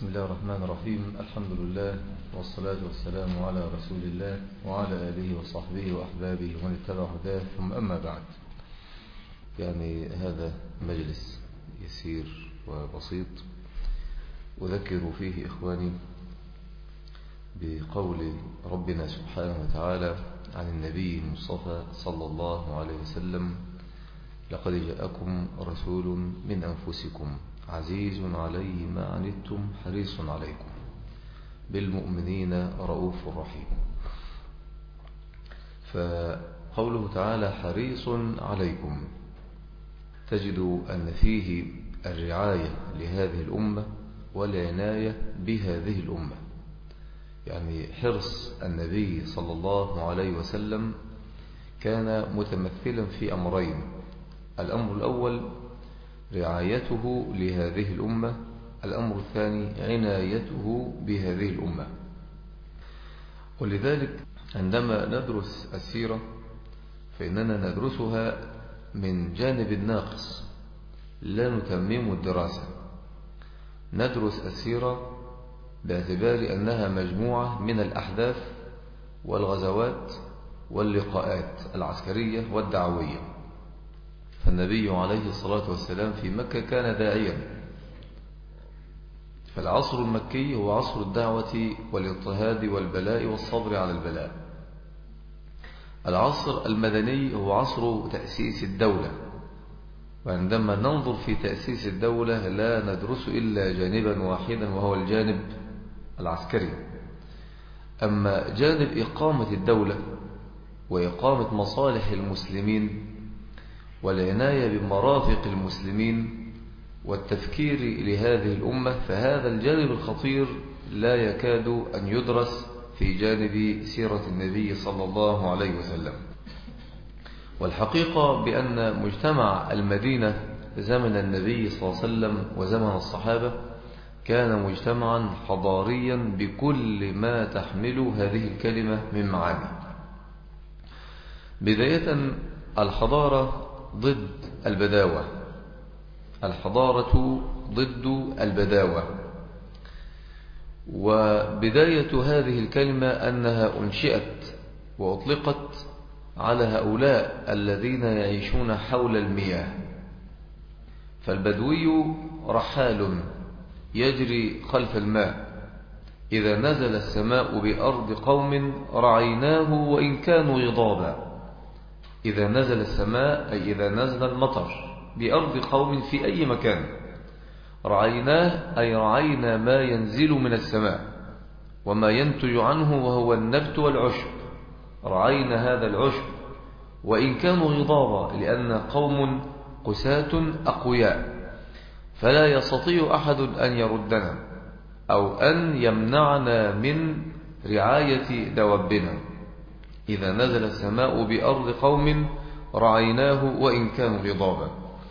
بسم الله الرحمن الرحيم الحمد لله والصلاة والسلام على رسول الله وعلى آله وصحبه وأحبابه ومن اتبع هداه ثم أما بعد يعني هذا مجلس يسير وبسيط أذكر فيه إخواني بقول ربنا سبحانه وتعالى عن النبي المصطفى صلى الله عليه وسلم لقد جاءكم رسول من أنفسكم عزيز عليه ما عنتم حريص عليكم بالمؤمنين رؤوف رحيم فقوله تعالى حريص عليكم تجد أن فيه الرعاية لهذه الأمة والعناية بهذه الأمة يعني حرص النبي صلى الله عليه وسلم كان متمثلا في أمرين الأمر الأول رعايته لهذه الأمة الأمر الثاني عنايته بهذه الأمة ولذلك عندما ندرس السيرة فإننا ندرسها من جانب الناقص لا نتمم الدراسة ندرس السيرة باعتبار أنها مجموعة من الأحداث والغزوات واللقاءات العسكرية والدعوية فالنبي عليه الصلاة والسلام في مكة كان داعيا فالعصر المكي هو عصر الدعوة والاضطهاد والبلاء والصبر على البلاء العصر المدني هو عصر تأسيس الدولة وعندما ننظر في تأسيس الدولة لا ندرس إلا جانبا واحدا وهو الجانب العسكري أما جانب إقامة الدولة وإقامة مصالح المسلمين والعناية بمرافق المسلمين والتفكير لهذه الأمة فهذا الجانب الخطير لا يكاد أن يدرس في جانب سيرة النبي صلى الله عليه وسلم والحقيقة بأن مجتمع المدينة زمن النبي صلى الله عليه وسلم وزمن الصحابة كان مجتمعا حضاريا بكل ما تحمل هذه الكلمة من معاني بداية الحضارة ضد البداوة الحضارة ضد البداوة وبداية هذه الكلمة أنها أنشئت وأطلقت على هؤلاء الذين يعيشون حول المياه فالبدوي رحال يجري خلف الماء إذا نزل السماء بأرض قوم رعيناه وإن كانوا غضابا إذا نزل السماء أي إذا نزل المطر بأرض قوم في أي مكان رعيناه أي رعينا ما ينزل من السماء وما ينتج عنه وهو النبت والعشب رعينا هذا العشب وإن كانوا غضابا لأن قوم قساة أقوياء فلا يستطيع أحد أن يردنا أو أن يمنعنا من رعاية دوابنا إذا نزل السماء بأرض قوم رعيناه وإن كانوا غضابا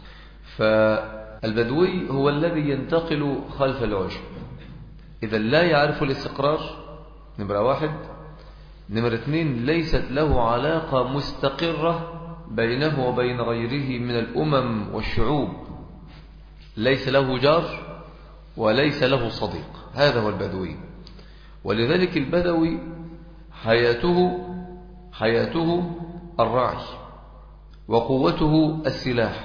فالبدوي هو الذي ينتقل خلف العشب إذا لا يعرف الاستقرار نمرة واحد نمرة اثنين ليست له علاقة مستقرة بينه وبين غيره من الأمم والشعوب ليس له جار وليس له صديق هذا هو البدوي ولذلك البدوي حياته حياته الرعي وقوته السلاح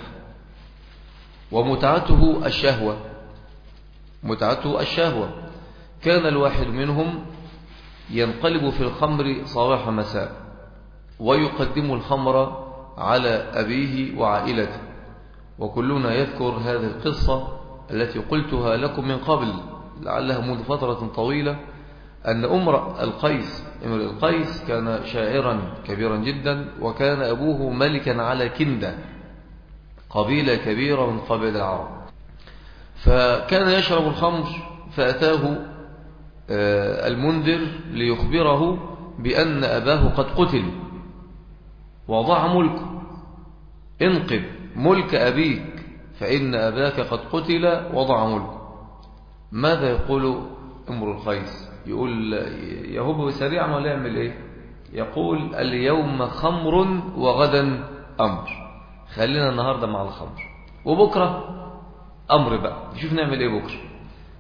ومتعته الشهوة متعته الشهوة كان الواحد منهم ينقلب في الخمر صباح مساء ويقدم الخمر على أبيه وعائلته وكلنا يذكر هذه القصة التي قلتها لكم من قبل لعلها منذ فترة طويلة أن أمر القيس أمر القيس كان شاعرا كبيرا جدا وكان أبوه ملكا على كندة قبيلة كبيرة من قبيل العرب فكان يشرب الخمر فأتاه المنذر ليخبره بأن أباه قد قتل وضع ملكه انقذ ملك أبيك فإن أباك قد قتل وضع ملكه ماذا يقول امر القيس يقول يهب سريعا ولا يعمل ايه يقول اليوم خمر وغدا أمر خلينا النهاردة مع الخمر وبكرة أمر بقى نشوف نعمل ايه بكرة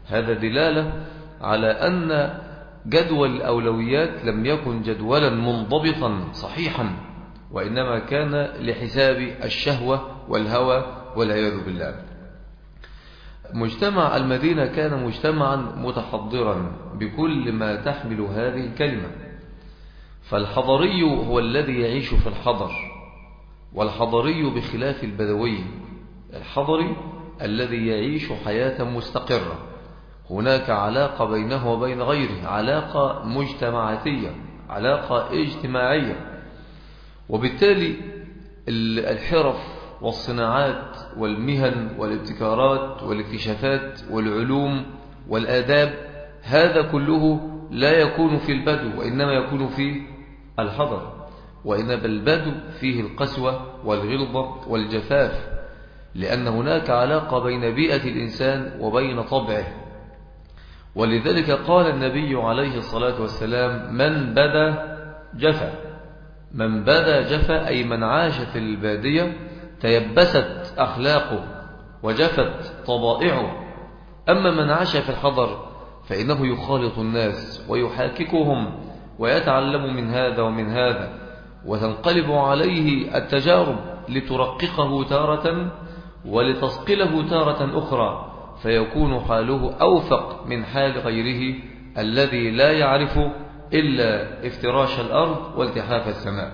هذا دلالة على أن جدول الأولويات لم يكن جدولا منضبطا صحيحا وإنما كان لحساب الشهوة والهوى والعياذ بالله مجتمع المدينة كان مجتمعا متحضرا بكل ما تحمل هذه الكلمة فالحضري هو الذي يعيش في الحضر والحضري بخلاف البدوي الحضري الذي يعيش حياة مستقرة هناك علاقة بينه وبين غيره علاقة مجتمعاتية علاقة اجتماعية وبالتالي الحرف والصناعات والمهن والابتكارات والاكتشافات والعلوم والآداب هذا كله لا يكون في البدو وإنما يكون في الحضر وإنما البدو فيه القسوة والغلظة والجفاف لأن هناك علاقة بين بيئة الإنسان وبين طبعه ولذلك قال النبي عليه الصلاة والسلام من بدا جفا من بدا جفا أي من عاش في البادية تيبست أخلاقه وجفت طبائعه أما من عاش في الحضر فإنه يخالط الناس ويحاككهم ويتعلم من هذا ومن هذا وتنقلب عليه التجارب لترققه تارة ولتصقله تارة أخرى فيكون حاله أوفق من حال غيره الذي لا يعرف إلا افتراش الأرض والتحاف السماء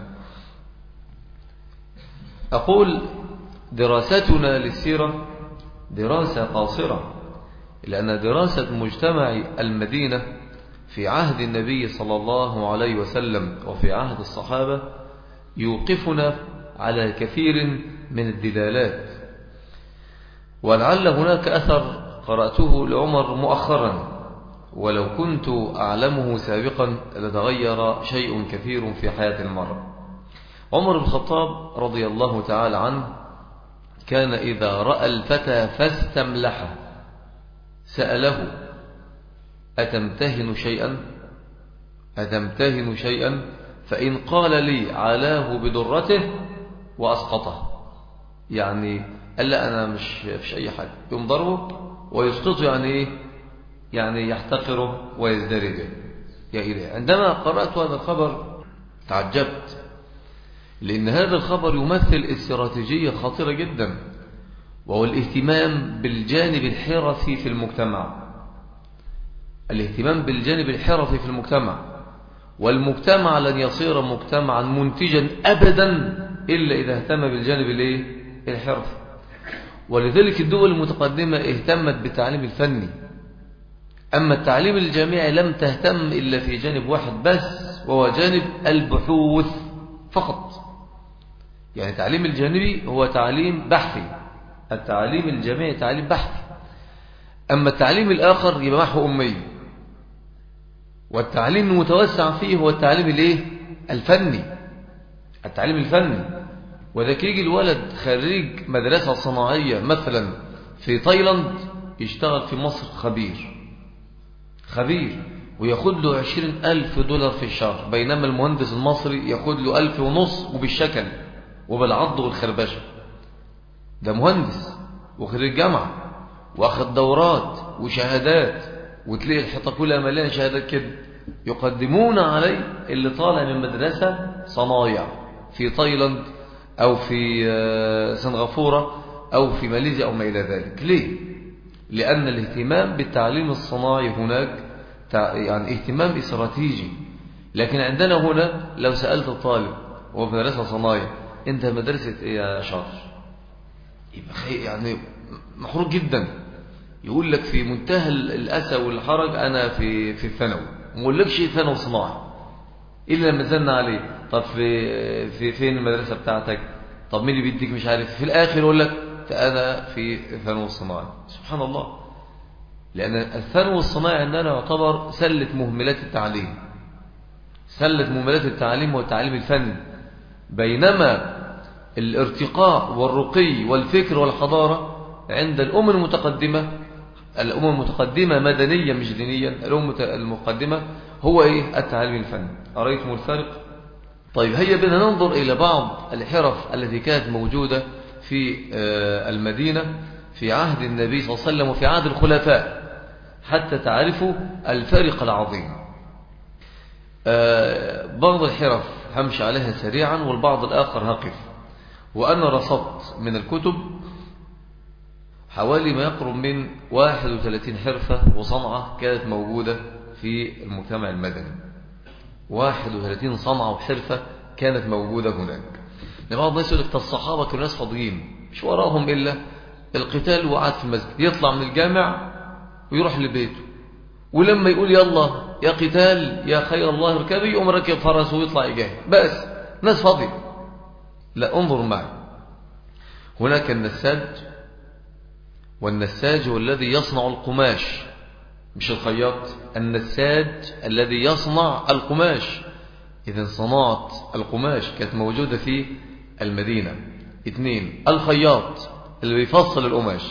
أقول دراستنا للسيرة دراسة قاصرة لأن دراسة مجتمع المدينة في عهد النبي صلى الله عليه وسلم وفي عهد الصحابة يوقفنا على كثير من الدلالات ولعل هناك أثر قرأته لعمر مؤخرا ولو كنت أعلمه سابقا لتغير شيء كثير في حياة المرء عمر بن الخطاب رضي الله تعالى عنه كان إذا رأى الفتى فاستملحه سأله أتمتهن شيئا أتمتهن شيئا فإن قال لي علاه بدرته وأسقطه يعني قال لا أنا مش فيش أي حاجة يوم ضربه ويسقطه يعني إيه يعني يحتقره ويزدري به يا إلهي عندما قرأت هذا الخبر تعجبت لأن هذا الخبر يمثل استراتيجية خطيرة جدا وهو الاهتمام بالجانب الحرفي في المجتمع الاهتمام بالجانب الحرفي في المجتمع والمجتمع لن يصير مجتمعا منتجا أبدا إلا إذا اهتم بالجانب الايه الحرفي ولذلك الدول المتقدمة اهتمت بالتعليم الفني أما التعليم الجامعي لم تهتم إلا في جانب واحد بس وهو جانب البحوث فقط يعني التعليم الجانبي هو تعليم بحثي التعليم الجامعي تعليم بحثي أما التعليم الآخر يبقى محو أمي والتعليم المتوسع فيه هو التعليم الايه الفني التعليم الفني وذاك يجي الولد خريج مدرسة صناعية مثلا في تايلاند يشتغل في مصر خبير خبير وياخد له عشرين ألف دولار في الشهر بينما المهندس المصري ياخد له ألف ونص وبالشكل وبالعض والخربشة ده مهندس وخريج جامعة واخد دورات وشهادات وتلاقي الحيطة كلها مليانة شهادات كده يقدمون عليه اللي طالع من مدرسة صنايع في تايلاند أو في سنغافورة أو في ماليزيا أو ما إلى ذلك ليه؟ لأن الاهتمام بالتعليم الصناعي هناك يعني اهتمام استراتيجي لكن عندنا هنا لو سألت الطالب هو في مدرسة صنايع أنت مدرسة إيه يا شاطر؟ يبقى يعني محروق جدا يقول لك في منتهى الأسى والحرج أنا في في الثانوي ما اقولكش ثانوي صناعي إلا لما زلنا عليه طب في في فين المدرسة بتاعتك طب مين اللي بيديك مش عارف في الآخر يقول لك أنا في ثانوي الصناعي سبحان الله لأن الثانوي الصناعي عندنا يعتبر سلة مهملات التعليم سلة مهملات التعليم والتعليم الفني بينما الارتقاء والرقي والفكر والحضارة عند الأمم المتقدمة الأمم المتقدمة مدنيا مش دينيا الأمم المقدمة هو إيه التعليم الفني أرأيتم الفرق طيب هيا بنا ننظر إلى بعض الحرف التي كانت موجودة في المدينة في عهد النبي صلى الله عليه وسلم وفي عهد الخلفاء حتى تعرفوا الفارق العظيم آه، بعض الحرف همشي عليها سريعا والبعض الآخر هقف وأنا رصدت من الكتب حوالي ما يقرب من 31 حرفة وصنعة كانت موجودة في المجتمع المدني 31 صنعة وحرفة كانت موجودة هناك بعض الناس يقول لك الصحابة كانوا ناس فاضيين مش وراهم إلا القتال وقعد في المسجد يطلع من الجامع ويروح لبيته ولما يقول يلا يا قتال يا خير الله اركبي يقوم ركب فرسه ويطلع يجاهد بس ناس فاضية لا انظر معي هناك النساج والنساج هو الذي يصنع القماش مش الخياط النساج الذي يصنع القماش إذا صناعة القماش كانت موجودة في المدينة اثنين الخياط اللي بيفصل القماش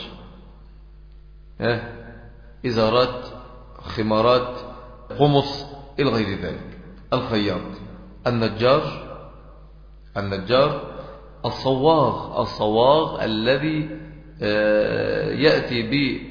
ها إزارات خمارات قمص إلى غير ذلك الخياط النجار النجار الصواغ الصواغ الذي آه، يأتي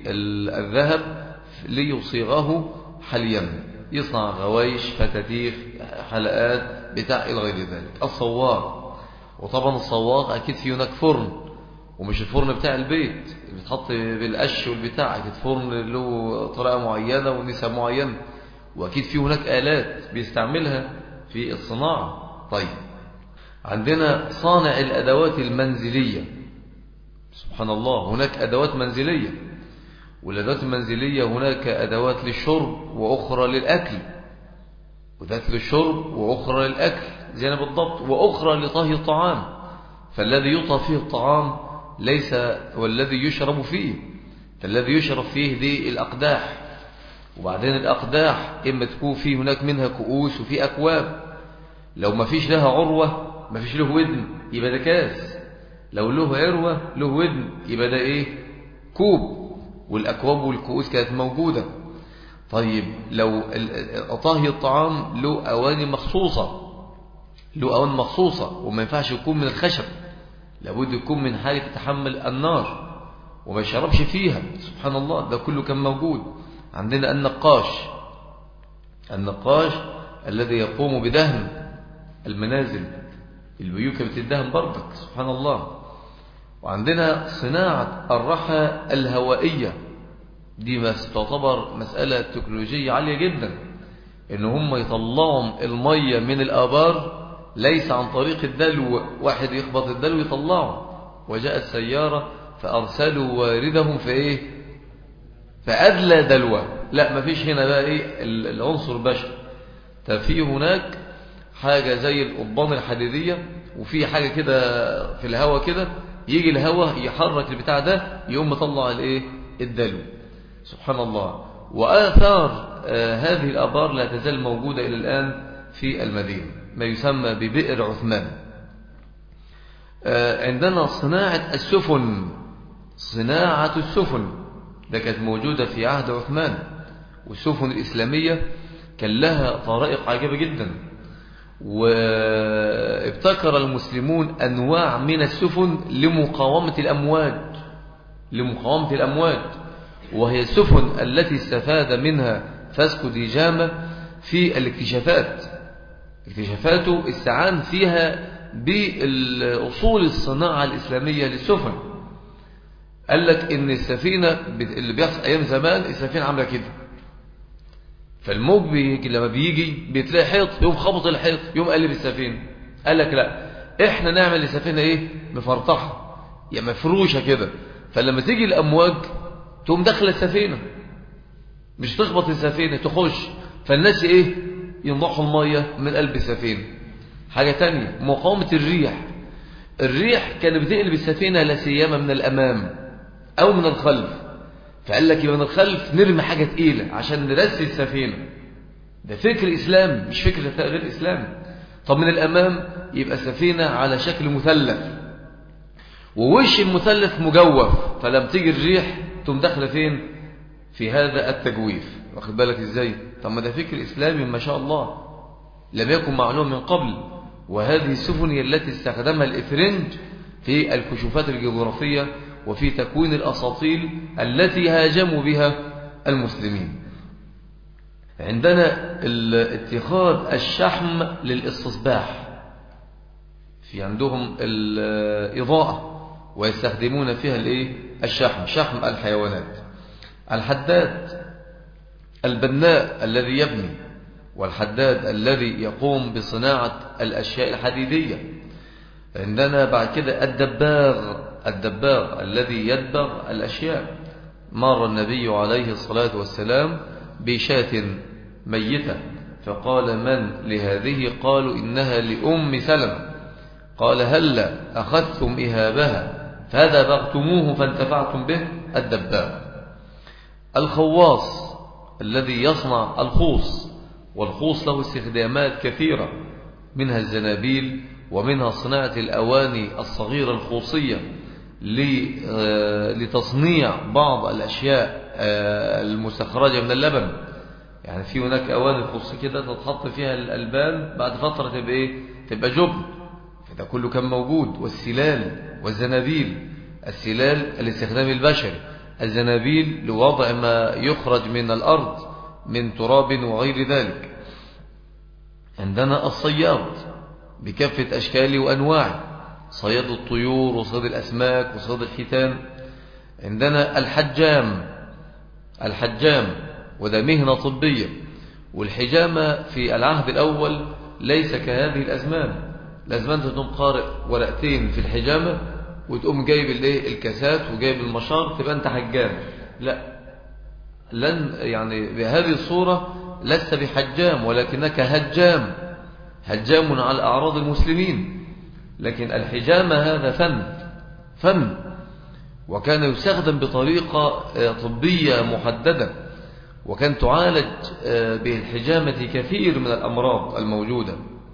بالذهب ليصيغه حليا يصنع غوايش فتاتيخ حلقات بتاع إلى غير ذلك الصواغ وطبعا الصواغ أكيد في هناك فرن ومش الفرن بتاع البيت بيتحط بالقش والبتاع أكيد فرن له طريقة معينة ونسب معينة وأكيد في هناك آلات بيستعملها في الصناعة طيب عندنا صانع الأدوات المنزلية سبحان الله هناك أدوات منزلية والأدوات المنزلية هناك أدوات للشرب وأخرى للأكل وذات للشرب وأخرى للأكل زينا بالضبط وأخرى لطهي الطعام فالذي يطهى فيه الطعام ليس والذي يشرب فيه فالذي يشرب فيه دي الأقداح وبعدين الأقداح إما تكون فيه هناك منها كؤوس وفي أكواب لو ما فيش لها عروة ما فيش له ودن يبقى ده كاس لو له عروة له ودن يبقى ده إيه كوب والأكواب والكؤوس كانت موجودة طيب لو طهي الطعام له أواني مخصوصة له أواني مخصوصة وما ينفعش يكون من الخشب لابد يكون من حاجة تتحمل النار وما يشربش فيها سبحان الله ده كله كان موجود عندنا النقاش النقاش الذي يقوم بدهن المنازل البيوت بتدهن برضك سبحان الله وعندنا صناعة الرحى الهوائية دي بس تعتبر مسألة تكنولوجية عالية جدا ان هم يطلعوا المية من الآبار ليس عن طريق الدلو واحد يخبط الدلو يطلعه وجاءت سيارة فأرسلوا واردهم في إيه فأدلى دلوة لا مفيش هنا بقى إيه العنصر بشر ففي هناك حاجة زي القضبان الحديدية وفي حاجة كده في الهواء كده يجي الهواء يحرك البتاع ده يقوم مطلع الايه الدلو سبحان الله وآثار آه هذه الآبار لا تزال موجودة إلى الآن في المدينة ما يسمى ببئر عثمان آه عندنا صناعة السفن صناعة السفن ده كانت موجودة في عهد عثمان والسفن الإسلامية كان لها طرائق عجيبة جدا وابتكر المسلمون أنواع من السفن لمقاومة الأمواج لمقاومة الأمواج وهي السفن التي استفاد منها فاسكو دي جاما في الاكتشافات اكتشافاته استعان فيها بأصول الصناعة الإسلامية للسفن قال لك ان السفينة اللي بيحصل ايام زمان السفينة عاملة كده فالموج بيجي لما بيجي بتلاقي حيط يوم خبط الحيط يوم قلب السفينة قال لك لا احنا نعمل السفينة ايه مفرطحة يا مفروشة كده فلما تيجي الامواج تقوم داخل السفينة مش تخبط السفينة تخش فالناس ايه ينضحوا المية من قلب السفينة حاجة تانية مقاومة الريح الريح كانت بتقلب السفينة لا سيما من الأمام أو من الخلف فقال لك يبقى من الخلف نرمي حاجة تقيلة عشان نرسي السفينة ده فكر إسلام مش فكر غير إسلام طب من الأمام يبقى سفينة على شكل مثلث ووش المثلث مجوف فلما تيجي الريح تقوم داخله فين في هذا التجويف واخد بالك ازاي طب ما ده فكر إسلامي ما شاء الله لم يكن معلوم من قبل وهذه السفن هي التي استخدمها الإفرنج في الكشوفات الجغرافية وفي تكوين الأساطيل التي هاجموا بها المسلمين عندنا اتخاذ الشحم للاستصباح في عندهم الإضاءة ويستخدمون فيها الايه الشحم شحم الحيوانات الحداد البناء الذي يبني والحداد الذي يقوم بصناعة الأشياء الحديدية عندنا بعد كده الدباغ الدباغ الذي يدبغ الأشياء مر النبي عليه الصلاة والسلام بشاة ميتة فقال من لهذه قالوا إنها لأم سلم قال هل أخذتم إهابها فدبغتموه فانتفعتم به الدباغ الخواص الذي يصنع الخوص والخوص له استخدامات كثيرة منها الزنابيل ومنها صناعة الأواني الصغيرة الخوصية آه، لتصنيع بعض الأشياء آه، المستخرجة من اللبن يعني في هناك أواني خصوصية كده تتحط فيها الألبان بعد فترة تبقى إيه؟ تبقى جبن فده كله كان موجود والسلال والزنابيل السلال الاستخدام البشري الزنابيل لوضع ما يخرج من الأرض من تراب وغير ذلك عندنا الصياد بكافة أشكاله وأنواعه صياد الطيور وصيد الأسماك وصيد الحيتان عندنا الحجام الحجام وده مهنة طبية والحجامة في العهد الأول ليس كهذه الأزمان الأزمان تقوم قارئ ورقتين في الحجامة وتقوم جايب الايه الكاسات وجايب المشار تبقى انت حجام لا لن يعني بهذه الصورة لست بحجام ولكنك هجام هجام على أعراض المسلمين لكن الحجامة هذا فن فن وكان يستخدم بطريقة آه، طبية محددة وكان تعالج آه، بالحجامة كثير من الأمراض الموجودة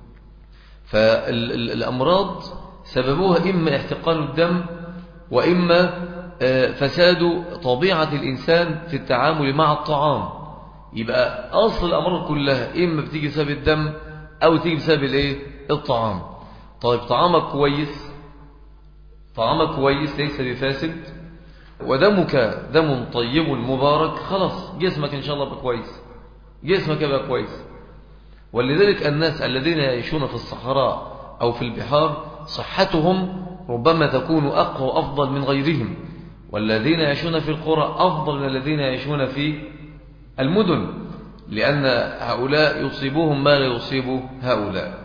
فالأمراض سببوها إما احتقان الدم وإما آه، فساد طبيعة الإنسان في التعامل مع الطعام يبقى أصل الأمراض كلها إما بتيجي بسبب الدم أو تيجي بسبب الإيه؟ الطعام طيب طعامك كويس طعامك كويس ليس بفاسد ودمك دم طيب مبارك خلاص جسمك إن شاء الله بقى كويس جسمك بقى كويس ولذلك الناس الذين يعيشون في الصحراء أو في البحار صحتهم ربما تكون أقوى وأفضل من غيرهم والذين يعيشون في القرى أفضل من الذين يعيشون في المدن لأن هؤلاء يصيبهم ما لا يصيب هؤلاء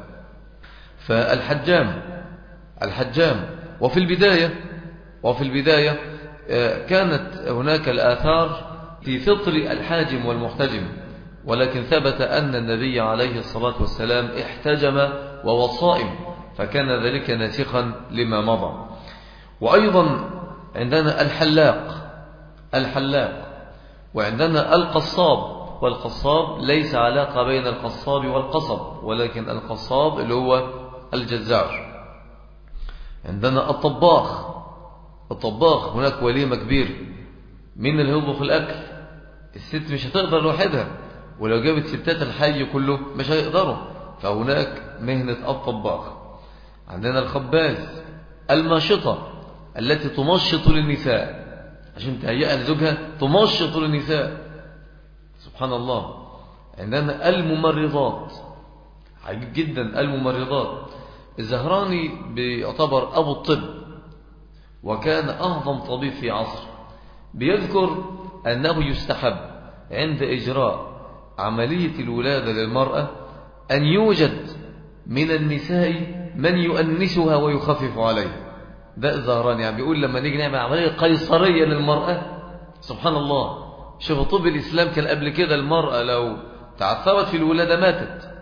فالحجام الحجام وفي البداية وفي البداية آه، كانت هناك الآثار في فطر الحاجم والمحتجم ولكن ثبت أن النبي عليه الصلاة والسلام احتجم ووصائم فكان ذلك ناسخا لما مضى وأيضا عندنا الحلاق الحلاق وعندنا القصاب والقصاب ليس علاقة بين القصاب والقصب ولكن القصاب اللي هو الجزار عندنا الطباخ الطباخ هناك وليمة كبيرة من اللي يطبخ الأكل الست مش هتقدر لوحدها ولو جابت ستات الحي كله مش هيقدروا فهناك مهنة الطباخ عندنا الخباز الماشطة التي تمشط للنساء عشان تهيئها لزوجها تمشط للنساء سبحان الله عندنا الممرضات عجيب جدا الممرضات الزهراني بيعتبر أبو الطب وكان أعظم طبيب في عصر بيذكر أنه يستحب عند إجراء عملية الولادة للمرأة أن يوجد من النساء من يؤنسها ويخفف عليها ده الزهران يعني بيقول لما نيجي نعمل عملية قيصرية للمرأة سبحان الله شوف طب الإسلام كان قبل كده المرأة لو تعثرت في الولادة ماتت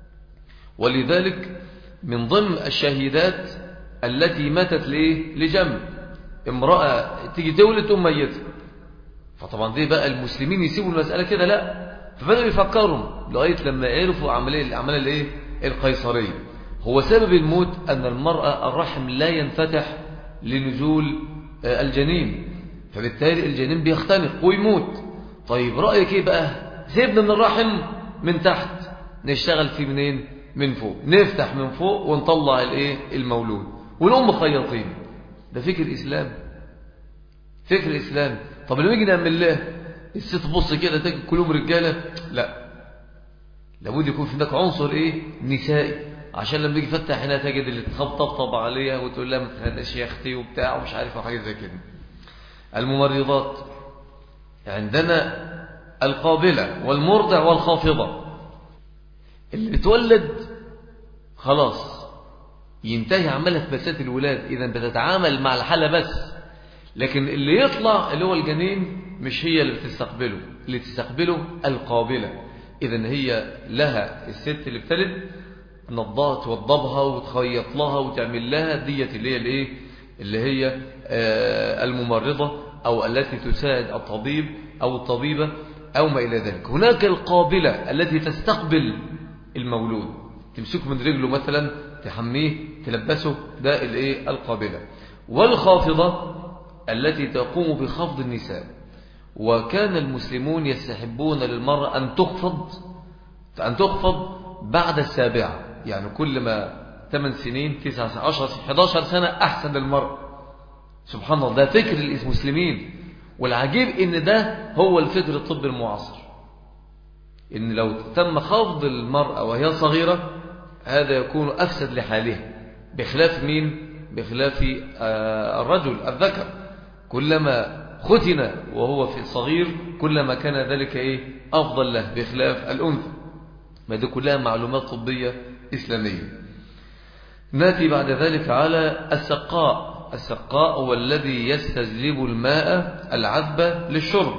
ولذلك من ضمن الشهيدات التي ماتت ليه لجنب امرأة تيجي تولد تقوم ميتة فطبعا دي بقى المسلمين يسيبوا المسألة كده لا فبدأوا يفكروا لغاية لما عرفوا عملية العملية الايه القيصرية هو سبب الموت أن المرأة الرحم لا ينفتح لنزول آه، الجنين فبالتالي الجنين بيختنق ويموت طيب رأيك ايه بقى سيبنا من الرحم من تحت نشتغل فيه منين من فوق نفتح من فوق ونطلع الايه المولود ونقوم خياطين ده فكر إسلام فكر إسلام طب لما يجي نعمل له الست تبص كده تجد كلهم رجالة لا لابد يكون في هناك عنصر ايه نسائي عشان لما يجي يفتح هنا تجد اللي تطبطب عليها وتقول لها ما تهداش يا اختي وبتاع ومش عارف حاجه زي كده الممرضات عندنا القابلة والمرضع والخافضة اللي بتولد خلاص ينتهي عملها في مسات الولاد إذا بتتعامل مع الحالة بس لكن اللي يطلع اللي هو الجنين مش هي اللي بتستقبله اللي تستقبله القابلة إذا هي لها الست اللي بتلد تنضها توضبها وتخيط لها وتعمل لها ديت اللي هي الايه اللي هي آه الممرضة أو التي تساعد الطبيب أو الطبيبة أو ما إلى ذلك هناك القابلة التي تستقبل المولود تمسكه من رجله مثلا تحميه تلبسه ده الايه القابلة والخافضة التي تقوم بخفض النساء وكان المسلمون يستحبون للمرأة أن تخفض أن تخفض بعد السابعة يعني كل ما 8 سنين 9 10 11 سنة أحسن للمرأة سبحان الله ده فكر المسلمين والعجيب ان ده هو الفكر الطبي المعاصر ان لو تم خفض المرأة وهي صغيرة هذا يكون أفسد لحالها بخلاف مين بخلاف الرجل الذكر كلما ختن وهو في الصغير كلما كان ذلك إيه أفضل له بخلاف الأنثى ما دي كلها معلومات طبية إسلامية ناتي بعد ذلك على السقاء السقاء هو الذي يستجلب الماء العذبة للشرب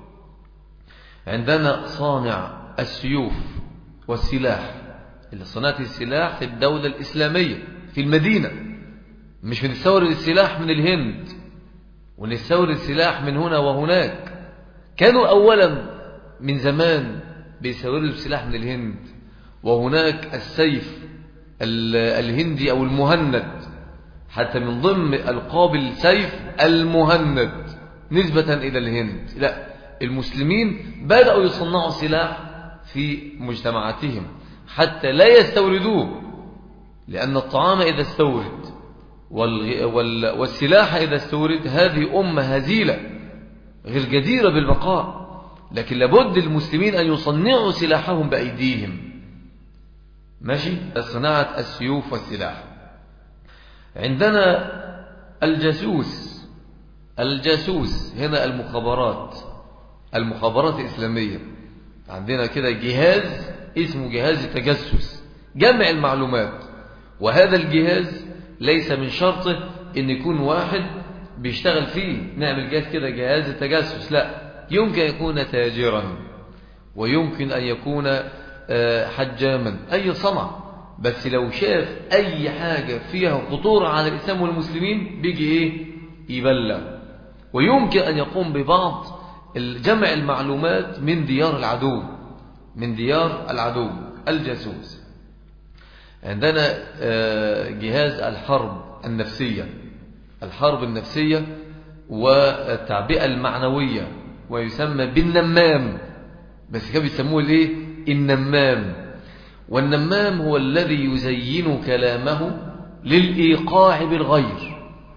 عندنا صانع السيوف والسلاح اللي صناعة السلاح في الدولة الإسلامية في المدينة مش بنستورد السلاح من الهند ونستورد السلاح من هنا وهناك كانوا أولا من زمان بيستوردوا السلاح من الهند وهناك السيف الهندي أو المهند حتى من ضمن القاب السيف المهند نسبة إلى الهند لا المسلمين بدأوا يصنعوا سلاح في مجتمعاتهم حتى لا يستوردوه لأن الطعام إذا استورد والسلاح إذا استورد هذه أمة هزيلة غير جديرة بالبقاء لكن لابد المسلمين أن يصنعوا سلاحهم بأيديهم ماشي صناعة السيوف والسلاح عندنا الجاسوس الجاسوس هنا المخابرات المخابرات الإسلامية عندنا كده جهاز اسمه جهاز التجسس جمع المعلومات وهذا الجهاز ليس من شرطه ان يكون واحد بيشتغل فيه نعمل جهاز كده جهاز التجسس لا يمكن أن يكون تاجرا ويمكن أن يكون حجاما أي صنع بس لو شاف أي حاجة فيها خطورة على الإسلام والمسلمين بيجي إيه يبلغ ويمكن أن يقوم ببعض جمع المعلومات من ديار العدو من ديار العدو الجاسوس عندنا جهاز الحرب النفسية الحرب النفسية والتعبئة المعنوية ويسمى بالنمام بس كانوا بيسموه الايه النمام والنمام هو الذي يزين كلامه للإيقاع بالغير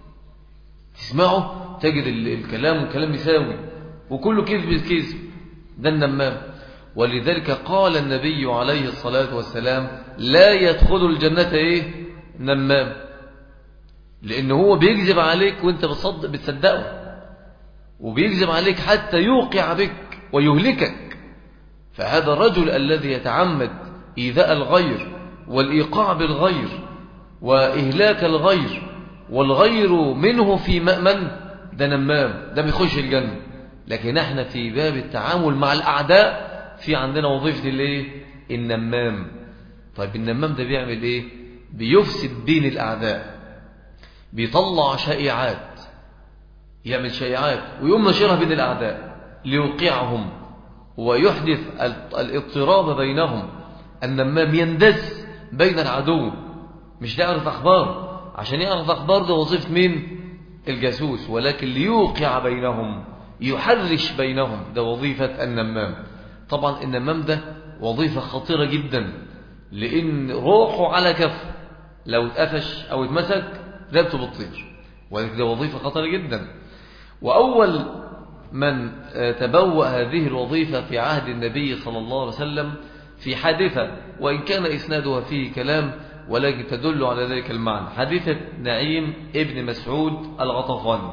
تسمعه تجد الكلام كلام يساوي وكله كذب كذب ده النمام ولذلك قال النبي عليه الصلاة والسلام لا يدخل الجنة ايه نمام لأنه هو بيكذب عليك وانت بتصدق بتصدقه وبيكذب عليك حتى يوقع بك ويهلكك فهذا الرجل الذي يتعمد إيذاء الغير والإيقاع بالغير وإهلاك الغير والغير منه في مأمن ده نمام ده بيخش الجنة لكن احنا في باب التعامل مع الأعداء في عندنا وظيفة الايه النمام طيب النمام ده بيعمل ايه بيفسد بين الأعداء بيطلع شائعات يعمل شائعات ويقوم نشرها بين الأعداء ليوقعهم ويحدث الاضطراب بينهم النمام يندس بين العدو مش يعرف أخبار عشان يعرف أخبار ده وظيفة مين الجاسوس ولكن ليوقع بينهم يحرش بينهم ده وظيفة النمام طبعا النمام ده وظيفة خطيرة جدا لأن روحه على كف لو اتقفش أو اتمسك رقبته بتطير ولكن ده وظيفة خطيرة جدا وأول من تبوأ هذه الوظيفة في عهد النبي صلى الله عليه وسلم في حادثة وإن كان إسنادها فيه كلام ولكن تدل على ذلك المعنى حادثة نعيم ابن مسعود الغطفاني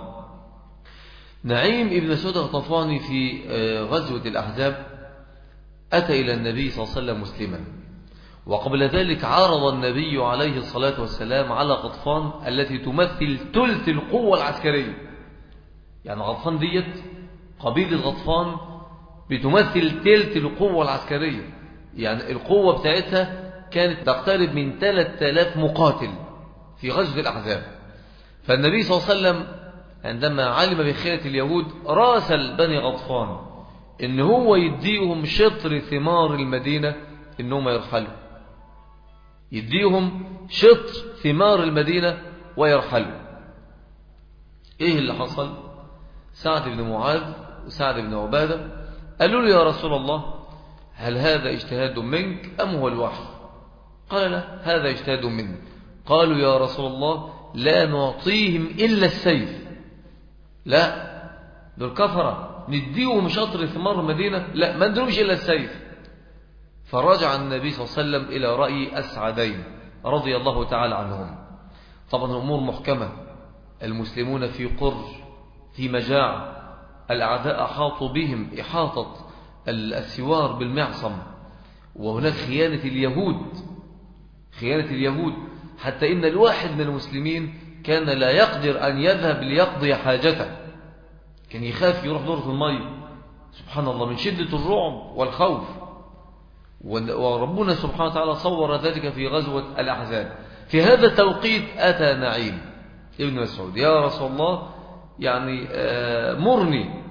نعيم ابن مسعود الغطفاني في غزوة الأحزاب أتى إلى النبي صلى الله عليه وسلم مسلما وقبل ذلك عرض النبي عليه الصلاة والسلام على غطفان التي تمثل ثلث القوة العسكرية يعني غطفان ديت قبيلة غطفان بتمثل ثلث القوة العسكرية يعني القوة بتاعتها كانت تقترب من 3000 مقاتل في غزوة الأحزاب فالنبي صلى الله عليه وسلم عندما علم بخيرة اليهود راسل بني غطفان ان هو يديهم شطر ثمار المدينة انهم يرحلوا يديهم شطر ثمار المدينة ويرحلوا ايه اللي حصل سعد بن معاذ وسعد بن عبادة قالوا له يا رسول الله هل هذا اجتهاد منك أم هو الوحي قال لا هذا اجتهاد مني قالوا يا رسول الله لا نعطيهم إلا السيف لا دول كفرة نديهم شطر ثمار المدينة لا ما ندرمش إلا السيف فرجع النبي صلى الله عليه وسلم إلى رأي أسعدين رضي الله تعالى عنهم طبعا الأمور محكمة المسلمون في قر في مجاعة الأعداء أحاطوا بهم إحاطة السوار بالمعصم وهناك خيانة اليهود خيانة اليهود حتى إن الواحد من المسلمين كان لا يقدر أن يذهب ليقضي حاجته كان يخاف يروح دورة المية سبحان الله من شدة الرعب والخوف وربنا سبحانه وتعالى صور ذلك في غزوة الأحزاب في هذا التوقيت أتى نعيم ابن مسعود يا رسول الله يعني مرني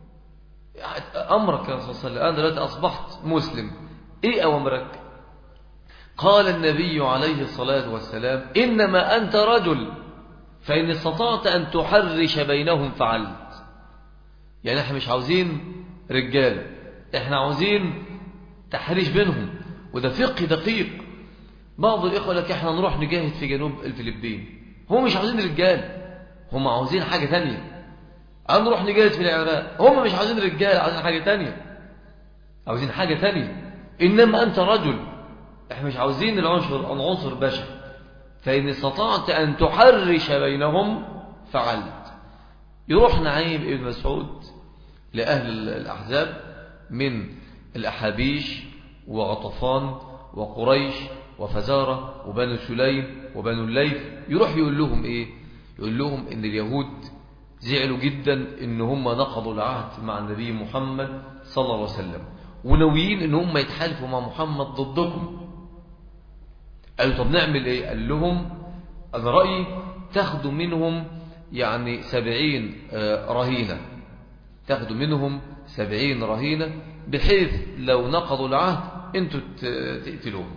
أمرك يا رسول الله أنا دلوقتي أصبحت مسلم إيه أمرك قال النبي عليه الصلاة والسلام إنما أنت رجل فإن استطعت أن تحرش بينهم فعلت يعني احنا مش عاوزين رجال احنا عاوزين تحريش بينهم وده فقه دقيق بعض الإخوة لك احنا نروح نجاهد في جنوب الفلبين هم مش عاوزين رجال هم عاوزين حاجة تانية هنروح نجاهد في العراق هم مش عاوزين رجال عاوزين حاجة تانية عاوزين حاجة تانية إنما أنت رجل احنا مش عاوزين العنصر العنصر بشر فإن استطعت أن تحرش بينهم فعلت يروح نعيم ابن مسعود لأهل الأحزاب من الأحابيش وغطفان وقريش وفزارة وبنو سليم وبنو الليث يروح يقول لهم إيه يقول لهم إن اليهود زعلوا جدا إن هم نقضوا العهد مع النبي محمد صلى الله عليه وسلم وناويين إن هم يتحالفوا مع محمد ضدكم قالوا طب نعمل إيه قال لهم أنا رأيي تاخدوا منهم يعني سبعين رهينة تاخدوا منهم سبعين رهينة بحيث لو نقضوا العهد انتوا تقتلوهم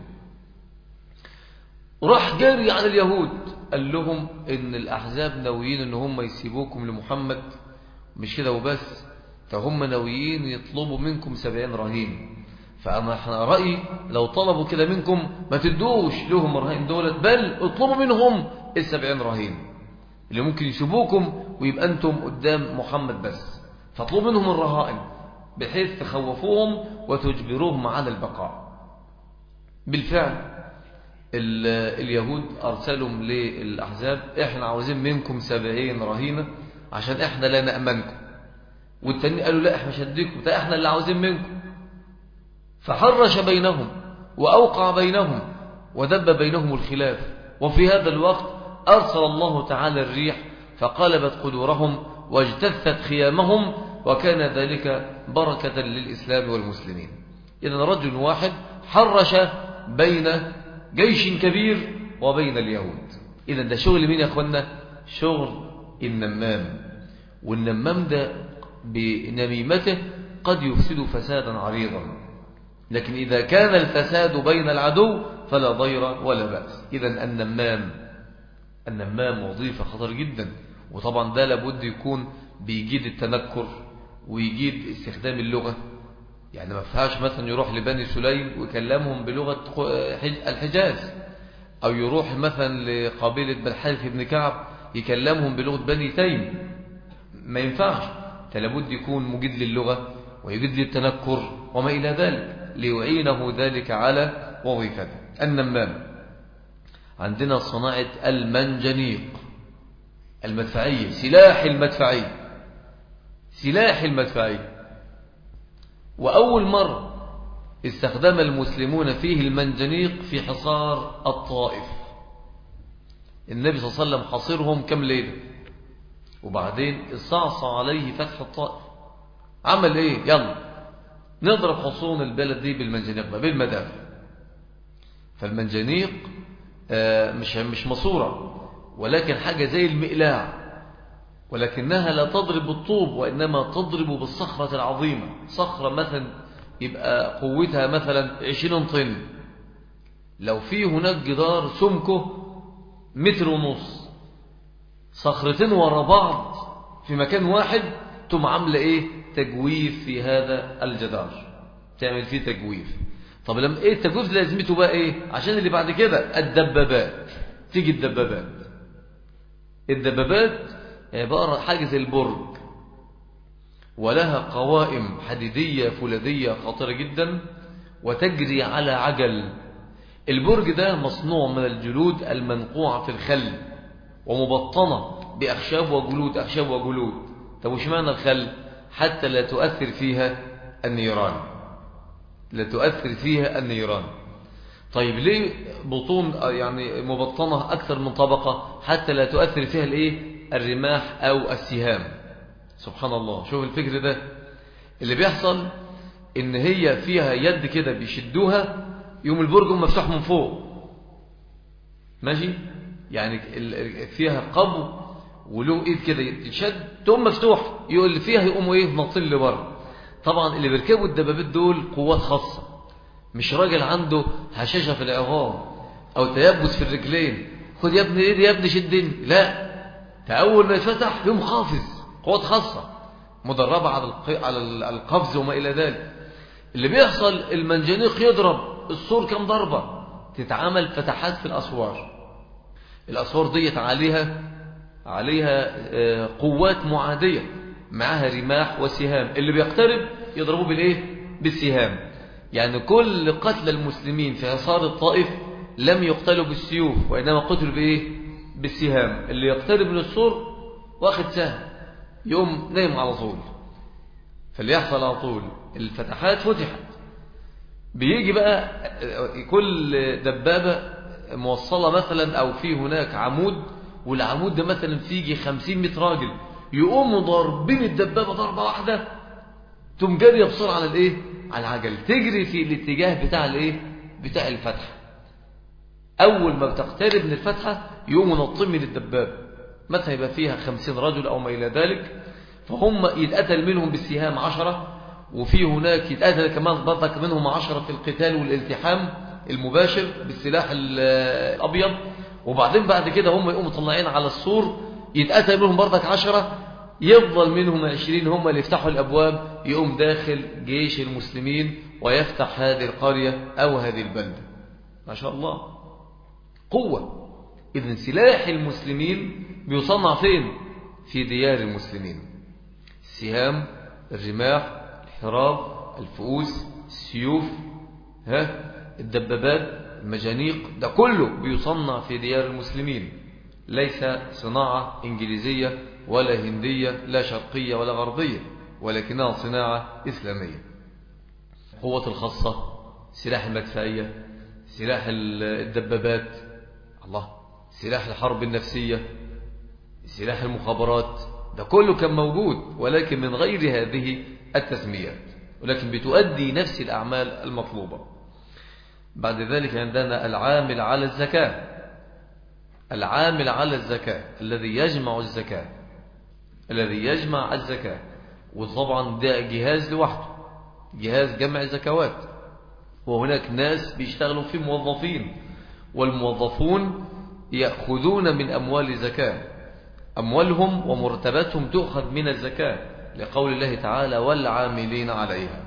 راح جاري على اليهود قال لهم ان الاحزاب ناويين ان هم يسيبوكم لمحمد مش كده وبس فهم ناويين يطلبوا منكم سبعين رهين فانا احنا رايي لو طلبوا كده منكم ما تدوش لهم الرهين دولت بل اطلبوا منهم السبعين رهين اللي ممكن يسيبوكم ويبقى انتم قدام محمد بس فاطلبوا منهم الرهائن بحيث تخوفوهم وتجبروهم على البقاء بالفعل اليهود أرسلهم للأحزاب إحنا عاوزين منكم سبعين رهينة عشان إحنا لا نأمنكم والتانيين قالوا لا إحنا مش هديكم ده إحنا اللي عاوزين منكم فحرش بينهم وأوقع بينهم ودب بينهم الخلاف وفي هذا الوقت أرسل الله تعالى الريح فقلبت قدورهم واجتثت خيامهم وكان ذلك بركة للإسلام والمسلمين إذن رجل واحد حرش بين جيش كبير وبين اليهود إذا ده شغل مين يا أخوانا شغل النمام والنمام ده بنميمته قد يفسد فسادا عريضا لكن إذا كان الفساد بين العدو فلا ضير ولا بأس إذا النمام النمام وظيفة خطر جدا وطبعا ده لابد يكون بيجيد التنكر ويجيد استخدام اللغة يعني ما فيهاش مثلا يروح لبني سليم ويكلمهم بلغة الحجاز أو يروح مثلا لقبيلة بن حارث بن كعب يكلمهم بلغة بني تيم ما ينفعش لابد يكون مجيد للغة ويجيد للتنكر وما إلى ذلك ليعينه ذلك على وظيفته النمام عندنا صناعة المنجنيق المدفعية سلاح المدفعي سلاح المدفعي وأول مرة استخدم المسلمون فيه المنجنيق في حصار الطائف النبي صلى الله عليه وسلم حصرهم كم ليلة وبعدين استعصى عليه فتح الطائف عمل ايه يلا نضرب حصون البلد دي بالمنجنيق بالمدافع فالمنجنيق آه، مش مش مصورة ولكن حاجة زي المقلاع ولكنها لا تضرب بالطوب وإنما تضرب بالصخرة العظيمة صخرة مثلا يبقى قوتها مثلا 20 طن لو في هناك جدار سمكه متر ونص صخرتين ورا بعض في مكان واحد تم عامله ايه تجويف في هذا الجدار تعمل فيه تجويف طب لما ايه التجويف لازمته بقى ايه عشان اللي بعد كده الدبابات تيجي الدبابات الدبابات عبارة حاجة زي البرج ولها قوائم حديدية فولاذية خطيرة جدا وتجري على عجل البرج ده مصنوع من الجلود المنقوعة في الخل ومبطنة بأخشاب وجلود أخشاب وجلود طب وش معنى الخل حتى لا تؤثر فيها النيران لا تؤثر فيها النيران طيب ليه بطون يعني مبطنة أكثر من طبقة حتى لا تؤثر فيها الإيه الرماح أو السهام سبحان الله شوف الفكر ده اللي بيحصل إن هي فيها يد كده بيشدوها يوم البرج مفتوح من فوق ماشي يعني فيها قبو وله ايد كده تشد تقوم مفتوح يقول اللي فيها يقوموا ايه ناطين لبره طبعا اللي بيركبوا الدبابات دول قوات خاصه مش راجل عنده هشاشه في العظام او تيبس في الرجلين خد يا ابني ايدي يا ابني شدني لا تأول ما يتفتح يوم خافز قوات خاصه مدربه على على القفز وما الى ذلك اللي بيحصل المنجنيق يضرب السور كم ضربه تتعمل فتحات في الاسوار الاسوار ديت عليها عليها قوات معاديه معها رماح وسهام اللي بيقترب يضربوه بالايه بالسهام يعني كل قتل المسلمين في حصار الطائف لم يقتلوا بالسيوف وإنما قتلوا بإيه بالسهام اللي يقترب من السور واخد سهم يوم نايم على طول فاللي يحصل على طول الفتحات فتحت بيجي بقى كل دبابة موصلة مثلا أو في هناك عمود والعمود ده مثلا فيه خمسين متر راجل يقوموا ضاربين الدبابة ضربة واحدة تقوم جارية بسرعة على الايه على العجل تجري في الاتجاه بتاع الايه بتاع الفتحة اول ما بتقترب من الفتحة يقوموا نطين من الدبابة مثلا يبقى فيها خمسين رجل او ما الى ذلك فهم يتقتل منهم بالسهام عشرة وفي هناك يتقتل كمان برضك منهم عشرة في القتال والالتحام المباشر بالسلاح الابيض وبعدين بعد كده هم يقوموا طلعين على السور يتقتل منهم برضك عشرة يفضل منهم عشرين هم اللي يفتحوا الأبواب يقوم داخل جيش المسلمين ويفتح هذه القرية أو هذه البلدة ما شاء الله قوة إذن سلاح المسلمين بيصنع فين في ديار المسلمين السهام الرماح الحراب الفؤوس السيوف ها الدبابات المجانيق ده كله بيصنع في ديار المسلمين ليس صناعة إنجليزية ولا هندية لا شرقية ولا غربية ولكنها صناعة إسلامية قوة الخاصة سلاح المدفعية سلاح الدبابات الله سلاح الحرب النفسية سلاح المخابرات ده كله كان موجود ولكن من غير هذه التسميات ولكن بتؤدي نفس الأعمال المطلوبة بعد ذلك عندنا العامل على الزكاة العامل على الزكاة الذي يجمع الزكاة الذي يجمع الزكاة وطبعا ده جهاز لوحده جهاز جمع الزكوات وهناك ناس بيشتغلوا في موظفين والموظفون يأخذون من أموال زكاة أموالهم ومرتباتهم تؤخذ من الزكاة لقول الله تعالى والعاملين عليها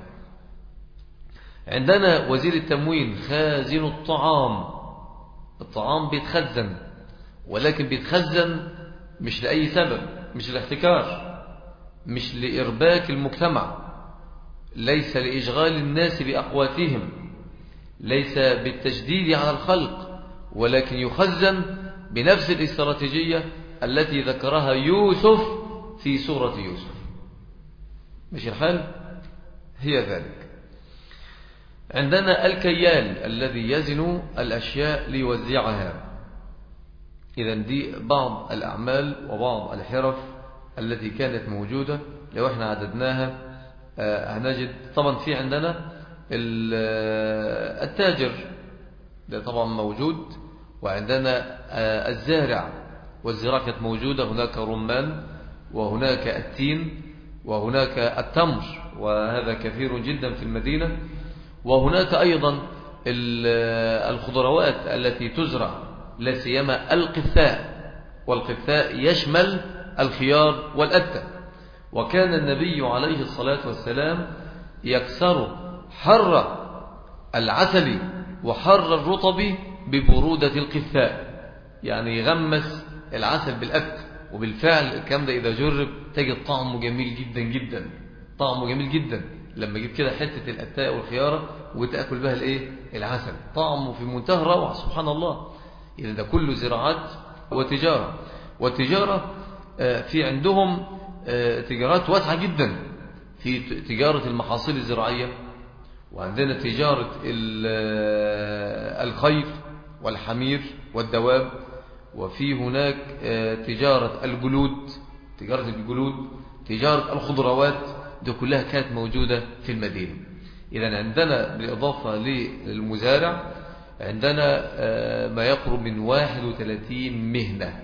عندنا وزير التموين خازن الطعام الطعام بيتخزن ولكن بيتخزن مش لأي سبب مش الاحتكار مش لإرباك المجتمع ليس لإشغال الناس بأقواتهم ليس بالتشديد على الخلق ولكن يخزن بنفس الاستراتيجية التي ذكرها يوسف في سورة يوسف مش الحال هي ذلك عندنا الكيال الذي يزن الأشياء ليوزعها إذا دي بعض الأعمال وبعض الحرف التي كانت موجودة لو احنا عددناها آه، هنجد طبعا في عندنا آه، التاجر ده طبعا موجود وعندنا آه، الزارع والزراعة كانت موجودة هناك رمان وهناك التين وهناك التمر وهذا كثير جدا في المدينة وهناك أيضا الخضروات التي تزرع لا سيما القثاء والقثاء يشمل الخيار والأتة وكان النبي عليه الصلاة والسلام يكسر حر العسل وحر الرطب ببرودة القثاء يعني يغمس العسل بالأكل وبالفعل الكلام ده إذا جرب تجد طعمه جميل جدا جدا طعمه جميل جدا لما جيب كده حتة الأتاء والخيارة وتأكل بها الإيه؟ العسل طعمه في منتهى الروعة سبحان الله إذا ده كله زراعات وتجارة والتجارة آه، في عندهم آه، تجارات واسعة جدا في تجارة المحاصيل الزراعية وعندنا تجارة آه، الخيل والحمير والدواب وفي هناك تجارة الجلود تجارة الجلود تجارة الخضروات دي كلها كانت موجودة في المدينة إذا عندنا بالإضافة للمزارع عندنا ما يقرب من 31 مهنة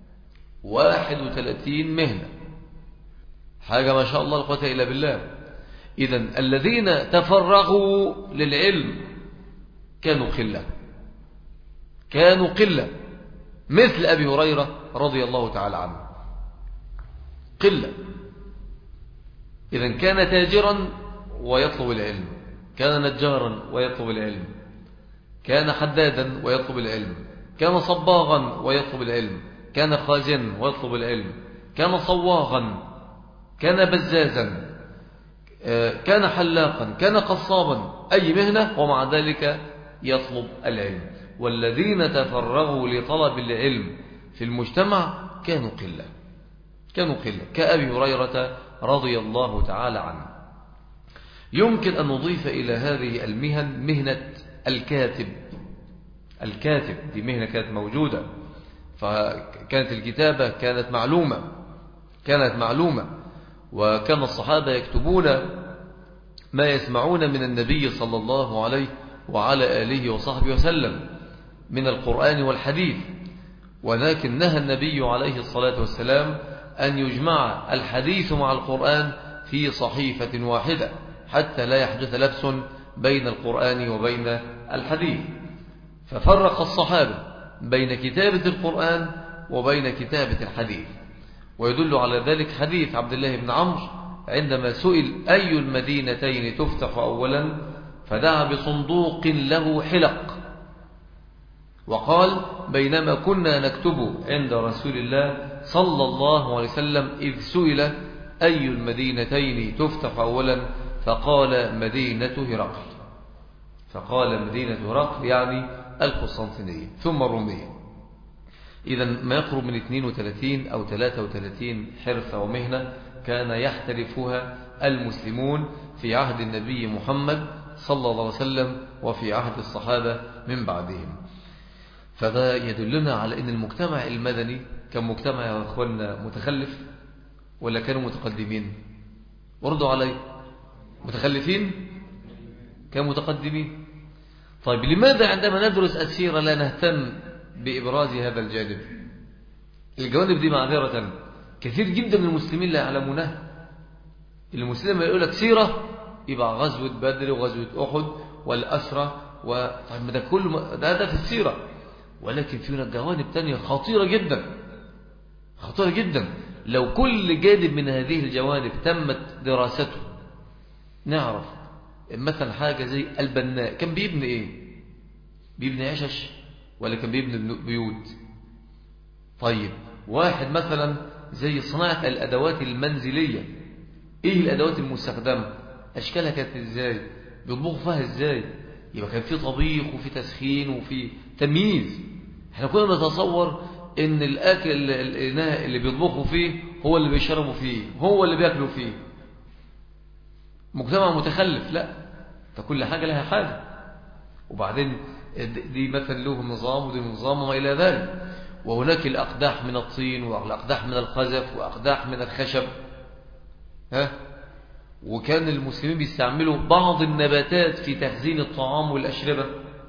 31 مهنة حاجة ما شاء الله القوة إلا بالله إذا الذين تفرغوا للعلم كانوا قلة كانوا قلة مثل أبي هريرة رضي الله تعالى عنه قلة إذا كان تاجرا ويطلب العلم كان نجارا ويطلب العلم كان حدادا ويطلب العلم كان صباغا ويطلب العلم كان خازن ويطلب العلم كان صواغا كان بزازا آه، كان حلاقا كان قصابا أي مهنة ومع ذلك يطلب العلم والذين تفرغوا لطلب العلم في المجتمع كانوا قلة كانوا قلة كأبي هريرة رضي الله تعالى عنه يمكن أن نضيف إلى هذه المهن مهنة الكاتب الكاتب دي مهنة كانت موجودة فكانت الكتابة كانت معلومة كانت معلومة وكان الصحابة يكتبون ما يسمعون من النبي صلى الله عليه وعلى آله وصحبه وسلم من القرآن والحديث ولكن نهى النبي عليه الصلاة والسلام أن يجمع الحديث مع القرآن في صحيفة واحدة حتى لا يحدث لبس بين القرآن وبين الحديث ففرق الصحابة بين كتابة القرآن وبين كتابة الحديث ويدل على ذلك حديث عبد الله بن عمرو عندما سئل أي المدينتين تفتح أولا فدعا بصندوق له حلق وقال بينما كنا نكتب عند رسول الله صلى الله عليه وسلم إذ سئل أي المدينتين تفتح أولا فقال مدينة هرقل فقال مدينة هرقل يعني القسطنطينية ثم الرومية إذا ما يقرب من 32 أو 33 حرفة ومهنة كان يحترفها المسلمون في عهد النبي محمد صلى الله عليه وسلم وفي عهد الصحابة من بعدهم فده يدلنا على أن المجتمع المدني كان مجتمع يا أخوانا متخلف ولا كانوا متقدمين وردوا علي متخلفين كانوا متقدمين طيب لماذا عندما ندرس السيرة لا نهتم بإبراز هذا الجانب الجوانب دي معذرة كثير جدا من المسلمين لا يعلمونها المسلم لما يقول لك سيرة يبقى غزوة بدر وغزوة أحد والأسرة و... طيب ده كل ده, ده في السيرة ولكن في هناك جوانب تانية خطيرة جدا خطيرة جدا لو كل جانب من هذه الجوانب تمت دراسته نعرف مثلا حاجة زي البناء كان بيبني ايه بيبني عشش ولا كان بيبني بيوت طيب واحد مثلا زي صناعة الأدوات المنزلية ايه الادوات المستخدمة اشكالها كانت ازاي بيطبخوا فيها ازاي يبقى كان في طبيخ وفي تسخين وفي تمييز احنا كنا نتصور ان الاكل الاناء اللي بيطبخوا فيه هو اللي بيشربوا فيه هو اللي بياكلوا فيه مجتمع متخلف لا ده كل حاجة لها حاجة وبعدين دي مثلا له نظام ودي نظام وما إلى ذلك وهناك الأقداح من الطين والأقداح من القذف وأقداح من الخشب ها وكان المسلمين بيستعملوا بعض النباتات في تخزين الطعام والأشربة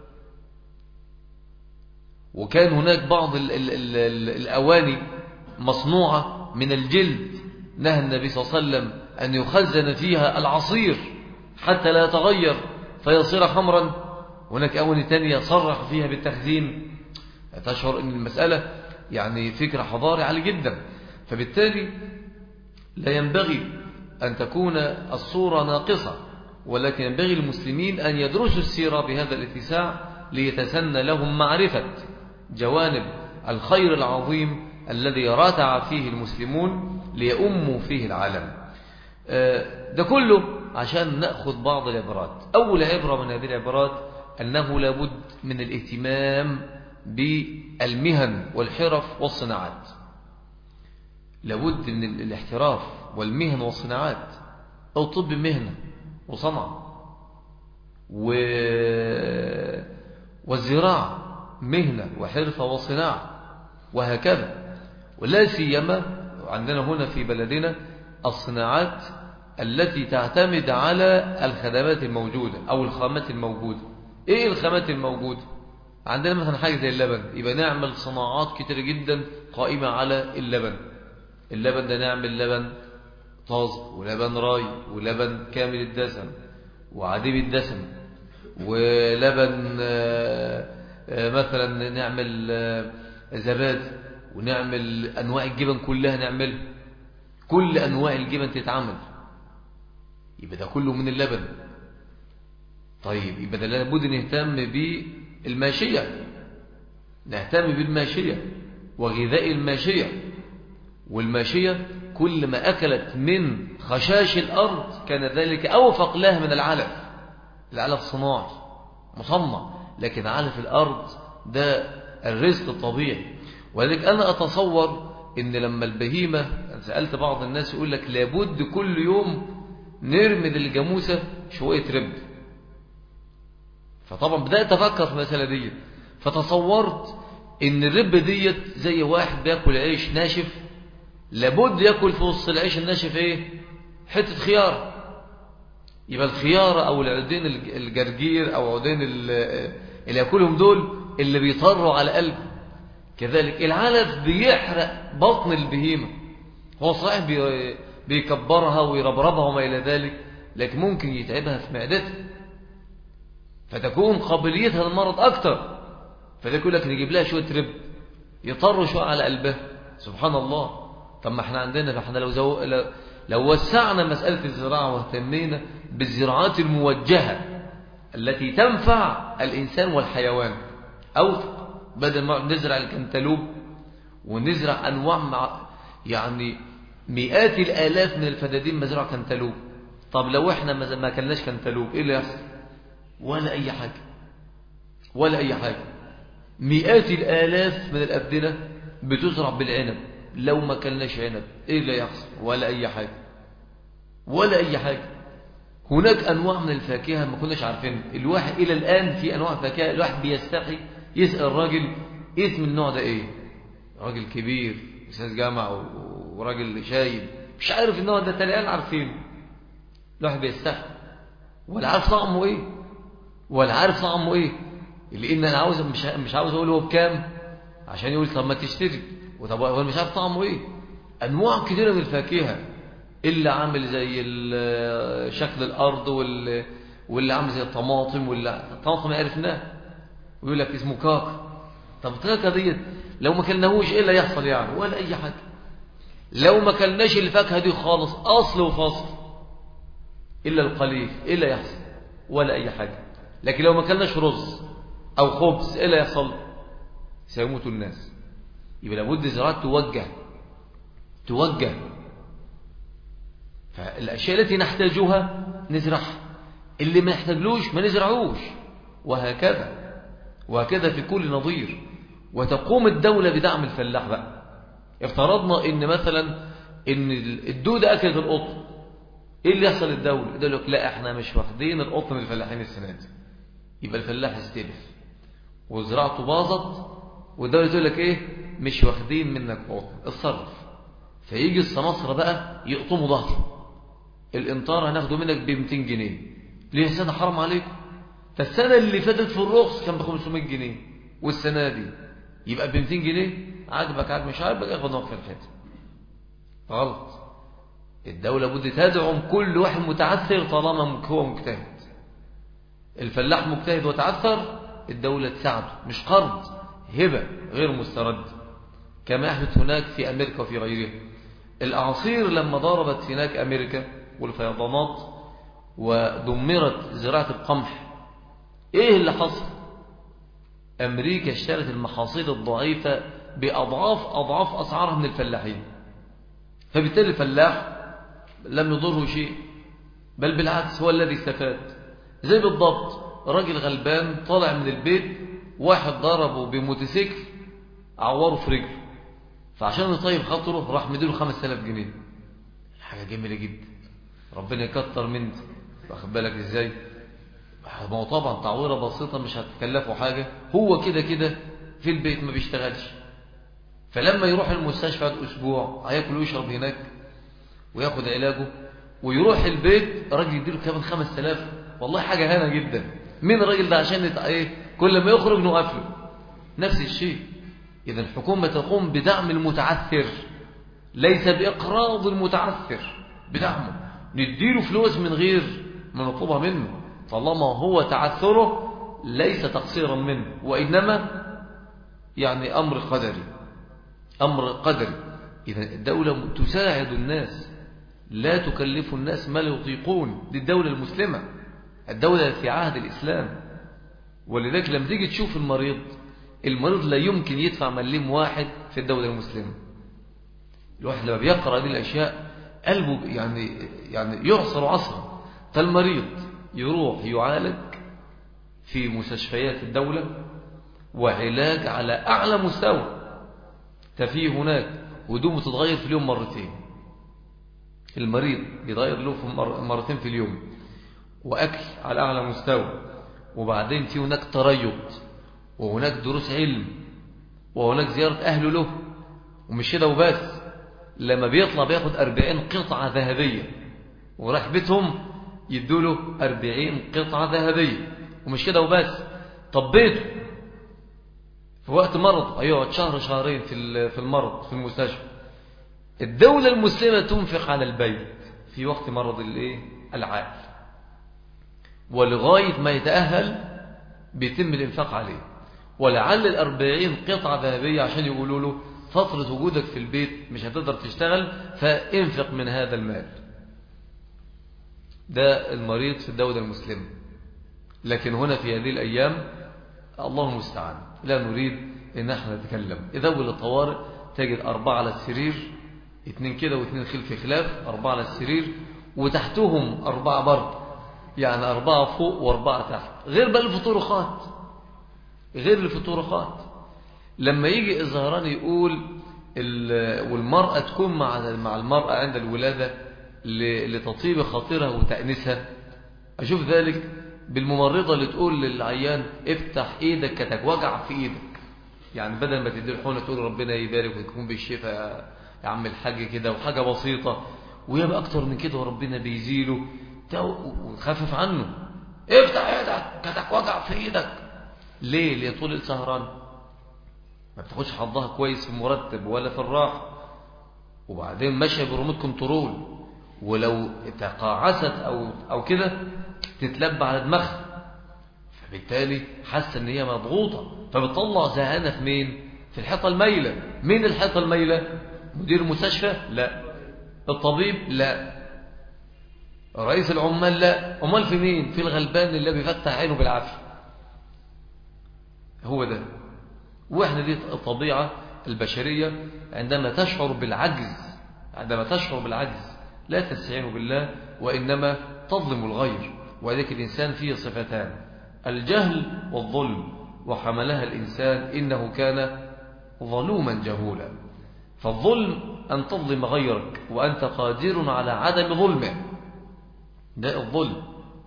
وكان هناك بعض ال ال ال ال الأواني مصنوعة من الجلد نهى النبي صلى الله عليه وسلم أن يخزن فيها العصير حتى لا يتغير فيصير خمرا هناك أواني تانية صرح فيها بالتخزين تشعر أن المسألة يعني فكرة حضاري عالي جدا فبالتالي لا ينبغي أن تكون الصورة ناقصة ولكن ينبغي المسلمين أن يدرسوا السيرة بهذا الاتساع ليتسنى لهم معرفة جوانب الخير العظيم الذي راتع فيه المسلمون ليؤموا فيه العالم آه، ده كله عشان نأخذ بعض العبرات أول عبرة من هذه العبرات أنه لابد من الاهتمام بالمهن والحرف والصناعات لابد من الاحتراف والمهن والصناعات الطب مهنة وصنعة و... والزراعة مهنة وحرفة وصناعة وهكذا ولا سيما عندنا هنا في بلدنا الصناعات التي تعتمد على الخدمات الموجودة أو الخامات الموجودة إيه الخامات الموجودة عندنا مثلا حاجة زي اللبن يبقى نعمل صناعات كتير جدا قائمة على اللبن اللبن ده نعمل لبن طازج ولبن راي ولبن كامل الدسم وعديم الدسم ولبن آه، آه، مثلا نعمل آه، زبادي ونعمل أنواع الجبن كلها نعملها كل أنواع الجبن تتعمل يبقى ده كله من اللبن طيب يبقى ده لابد نهتم بالماشية نهتم بالماشية وغذاء الماشية والماشية كل ما أكلت من خشاش الأرض كان ذلك أوفق لها من العلف العلف صناعي مصنع لكن علف الأرض ده الرزق الطبيعي ولذلك أنا أتصور إن لما البهيمة سألت بعض الناس يقول لك لابد كل يوم نرمي للجاموسة شوية رب فطبعا بدأت أفكر في المسألة دي فتصورت إن الرب ديت زي واحد بياكل عيش ناشف لابد ياكل في وسط العيش الناشف ايه حتة خيار يبقى الخيار او العودين الجرجير او عودين اللي ياكلهم دول اللي بيطروا على قلبه كذلك العلف بيحرق بطن البهيمة هو صحيح بيكبرها ويربربها وما إلى ذلك لكن ممكن يتعبها في معدتها فتكون قابليتها للمرض أكثر فده يقول لك نجيب لها شوية رب يطروا شوية على قلبها سبحان الله طب ما احنا عندنا فاحنا لو, زو... لو وسعنا مسألة الزراعة واهتمينا بالزراعات الموجهة التي تنفع الإنسان والحيوان أو بدل ما نزرع الكنتالوب ونزرع أنواع مع يعني مئات الآلاف من الفدادين مزرعة كنتالوب طب لو احنا ما كلناش كنتالوب ايه اللي يحصل ولا أي حاجة ولا أي حاجة مئات الآلاف من الأبدنة بتزرع بالعنب لو ما كلناش عنب ايه اللي يحصل ولا اي حاجة ولا اي حاجة هناك انواع من الفاكهة ما كناش عارفين الواحد الى الان في انواع فاكهة الواحد بيستحي يسأل الراجل اسم النوع ده ايه راجل كبير استاذ جامعة وراجل شايب مش عارف النوع ده تلاقيه عارفينه الواحد بيستحي ولا عارف طعمه ايه ولا عارف طعمه ايه لان انا عاوز مش مش عاوز اقول هو بكام عشان يقول طب ما تشتري وطب هو مش عارف طعمه ايه انواع كثيره من الفاكهه اللي عامل زي شكل الارض واللي, واللي عامل زي الطماطم واللي الطماطم عرفناه ويقول لك اسمه كاك طب الكاكا ديت لو ما كلناهوش ايه اللي يحصل يعني ولا اي حاجه لو ما كلناش الفاكهه دي خالص اصل وفصل الا القليل ايه اللي يحصل ولا اي حاجه لكن لو ما كلناش رز او خبز ايه اللي يحصل سيموت الناس يبقى لابد الزراعات توجه توجه فالأشياء التي نحتاجها نزرعها اللي ما نحتاجلوش ما نزرعوش وهكذا وهكذا في كل نظير وتقوم الدولة بدعم الفلاح بقى افترضنا ان مثلا ان الدودة اكلت القطن ايه اللي يحصل للدولة يقول لك لا احنا مش واخدين القطن من الفلاحين السنة دي يبقى الفلاح يستلف وزراعته باظت والدولة تقول لك ايه مش واخدين منك قطن اتصرف فيجي السماسرة بقى يقطموا ظهره الامطار هناخده منك ب 200 جنيه ليه سنة حرام عليكم فالسنة اللي فاتت في الرخص كان ب 500 جنيه والسنة دي يبقى ب 200 جنيه عاجبك عاجب مش عاجبك اخد نقف الحيط غلط الدولة بد تدعم كل واحد متعثر طالما هو مجتهد الفلاح مجتهد وتعثر الدولة تساعده مش قرض هبة غير مسترد كما يحدث هناك في أمريكا وفي غيرها الأعاصير لما ضربت هناك أمريكا والفيضانات ودمرت زراعة القمح ايه اللي حصل امريكا اشترت المحاصيل الضعيفة باضعاف اضعاف اسعارها من الفلاحين فبالتالي الفلاح لم يضره شيء بل بالعكس هو الذي استفاد زي بالضبط راجل غلبان طالع من البيت واحد ضربه بموتوسيكل عوره في رجله فعشان يطيب خاطره راح مديله 5000 جنيه حاجة جميلة جدا ربنا يكتر من واخد بالك ازاي ما هو طبعا تعويره بسيطه مش هتكلفه حاجه هو كده كده في البيت ما بيشتغلش فلما يروح المستشفى بعد اسبوع هياكل ويشرب هناك وياخد علاجه ويروح البيت راجل يديله كمان 5000 والله حاجه هانه جدا مين الراجل ده عشان يتع... ايه كل ما يخرج نوقف له نفس الشيء اذا الحكومه تقوم بدعم المتعثر ليس باقراض المتعثر بدعمه نديله فلوس من غير ما نطلبها منه طالما هو تعثره ليس تقصيرا منه وإنما يعني أمر قدري أمر قدري إذا الدولة تساعد الناس لا تكلف الناس ما لا يطيقون دي الدولة المسلمة الدولة في عهد الإسلام ولذلك لما تيجي تشوف المريض المريض لا يمكن يدفع مليم واحد في الدولة المسلمة الواحد لما بيقرأ هذه الأشياء قلبه يعني يعني يعصر عصرا فالمريض يروح يعالج في مستشفيات الدولة وعلاج على أعلى مستوى ففي هناك هدومه تتغير في اليوم مرتين المريض يتغير له في مرتين في اليوم وأكل على أعلى مستوى وبعدين في هناك تريض وهناك دروس علم وهناك زيارة أهله له ومش كده وبس لما بيطلع بياخد أربعين قطعة ذهبية وراح بيتهم يدوله أربعين قطعة ذهبية ومش كده وبس طب بيته في وقت مرض أيوة شهر شهرين في في المرض في المستشفى الدولة المسلمة تنفق على البيت في وقت مرض الايه العائل ولغاية ما يتأهل بيتم الإنفاق عليه ولعل الأربعين قطعة ذهبية عشان يقولوا له فترة وجودك في البيت مش هتقدر تشتغل فانفق من هذا المال ده المريض في الدولة المسلمة لكن هنا في هذه الأيام الله المستعان لا نريد ان احنا نتكلم إذا أول الطوارئ تجد أربعة على السرير اثنين كده واثنين خلف خلاف أربعة على السرير وتحتهم أربعة برد يعني أربعة فوق وأربعة تحت غير بقى الفطورخات غير الفطورخات لما يجي الزهران يقول والمرأة تكون مع مع المرأة عند الولادة لتطيب خاطرها وتأنسها أشوف ذلك بالممرضة اللي تقول للعيان افتح ايدك كتك وجع في ايدك يعني بدل ما تدي الحونة تقول ربنا يبارك وتكون بالشفاء يا عم الحاج كده وحاجة بسيطة ويبقى أكتر من كده وربنا بيزيله وخفف عنه افتح ايدك كتك وجع في ايدك ليه ليه طول السهران ما بتاخدش حظها كويس في المرتب ولا في الراحة وبعدين ماشية بريموت كنترول ولو تقاعست أو, أو كده تتلبى على دماغها فبالتالي حاسة ان هي مضغوطة فبتطلع زهانة في مين في الحيطة الميلة مين الحيطة الميلة مدير المستشفى لا الطبيب لا رئيس العمال لا امال في مين في الغلبان اللي بيفتح عينه بالعافية هو ده واحنا دي الطبيعة البشرية عندما تشعر بالعجز عندما تشعر بالعجز لا تستعين بالله وإنما تظلم الغير وذلك الإنسان فيه صفتان الجهل والظلم وحملها الإنسان إنه كان ظلوما جهولا فالظلم أن تظلم غيرك وأنت قادر على عدم ظلمه ده الظلم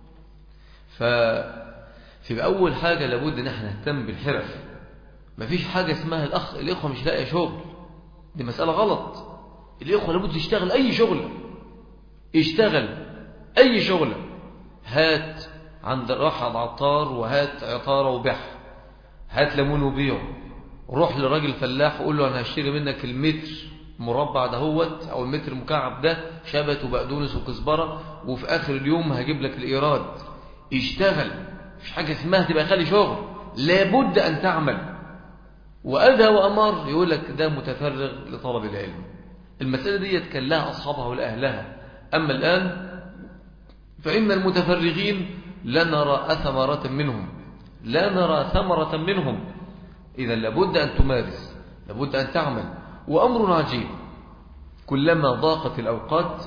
ففي أول حاجة لابد أن احنا نهتم بالحرف مفيش حاجة اسمها الأخ الإخوة مش لاقي شغل دي مسألة غلط الإخوة لابد يشتغل أي شغل يشتغل أي شغل هات عند راح عطار وهات عطارة وبح هات ليمون وبيعه روح لراجل فلاح وقول له أنا هشتري منك المتر مربع دهوت أو المتر المكعب ده شبت وبقدونس وكزبرة وفي آخر اليوم هجيب لك الإيراد اشتغل مش حاجة اسمها تبقى خالي شغل لابد أن تعمل وأذى وأمر يقول لك ده متفرغ لطلب العلم المسألة دي كان لها أصحابها ولأهلها أما الآن فإن المتفرغين لا نرى ثمرة منهم لا نرى ثمرة منهم إذا لابد أن تمارس لابد أن تعمل وأمر عجيب كلما ضاقت الأوقات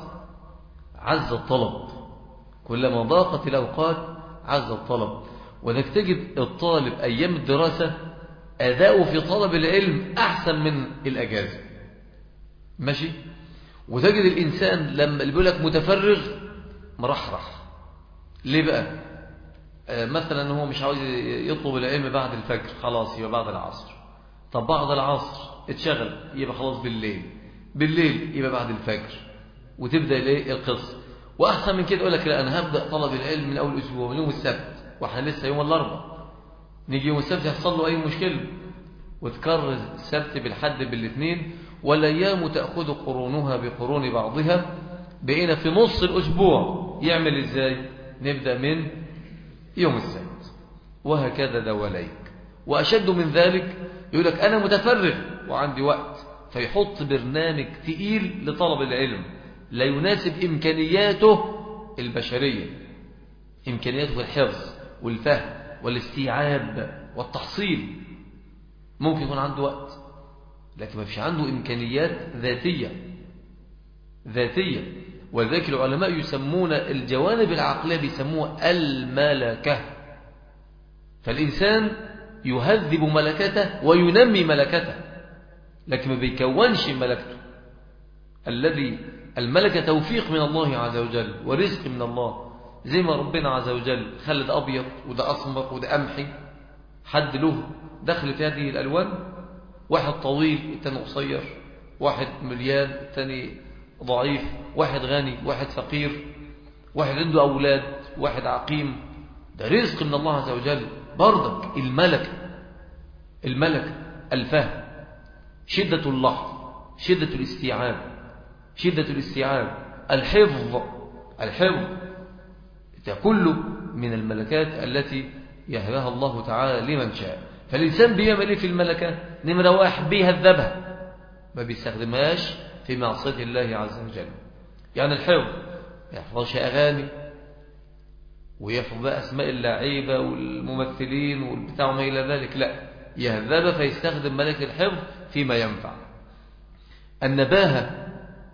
عز الطلب كلما ضاقت الأوقات عز الطلب وذلك تجد الطالب أيام الدراسة أداؤه في طلب العلم أحسن من الأجازة ماشي وتجد الإنسان لما اللي بيقول لك متفرغ مرحرح ليه بقى آه مثلا هو مش عاوز يطلب العلم بعد الفجر خلاص يبقى بعد العصر طب بعد العصر اتشغل يبقى خلاص بالليل بالليل يبقى بعد الفجر وتبدأ الايه القصة وأحسن من كده يقول لك لا أنا هبدأ طلب العلم من أول أسبوع من يوم السبت وإحنا لسه يوم الأربعاء نيجي يوم السبت يحصل له أي مشكلة وتكرر السبت بالحد بالاثنين والأيام تأخذ قرونها بقرون بعضها بقينا في نص الأسبوع يعمل إزاي نبدأ من يوم السبت وهكذا دواليك وأشد من ذلك يقول لك أنا متفرغ وعندي وقت فيحط برنامج تقيل لطلب العلم لا يناسب إمكانياته البشرية إمكانياته في الحفظ والفهم والاستيعاب والتحصيل ممكن يكون عنده وقت لكن ما فيش عنده إمكانيات ذاتية ذاتية ولذلك العلماء يسمون الجوانب العقلية بيسموها الملكة فالإنسان يهذب ملكته وينمي ملكته لكن ما بيكونش ملكته الذي الملكة توفيق من الله عز وجل ورزق من الله زي ما ربنا عز وجل خلى ده أبيض وده أسمر وده أمحي حد له دخل في هذه الألوان واحد طويل الثاني قصير واحد مليان الثاني ضعيف واحد غني واحد فقير واحد عنده أولاد واحد عقيم ده رزق من الله عز وجل برضك الملكة الملكة الفهم شدة اللحظ شدة الاستيعاب شدة الاستيعاب الحفظ الحفظ ده كله من الملكات التي يهبها الله تعالى لمن شاء فالإنسان بيعمل إيه في الملكة نمرة واحد بيهذبها ما بيستخدمهاش في معصية الله عز وجل يعني الحفظ ما يحفظش أغاني ويحفظ بقى أسماء اللعيبة والممثلين والبتاع وما إلى ذلك لا يهذبها فيستخدم ملك الحفظ فيما ينفع النباهة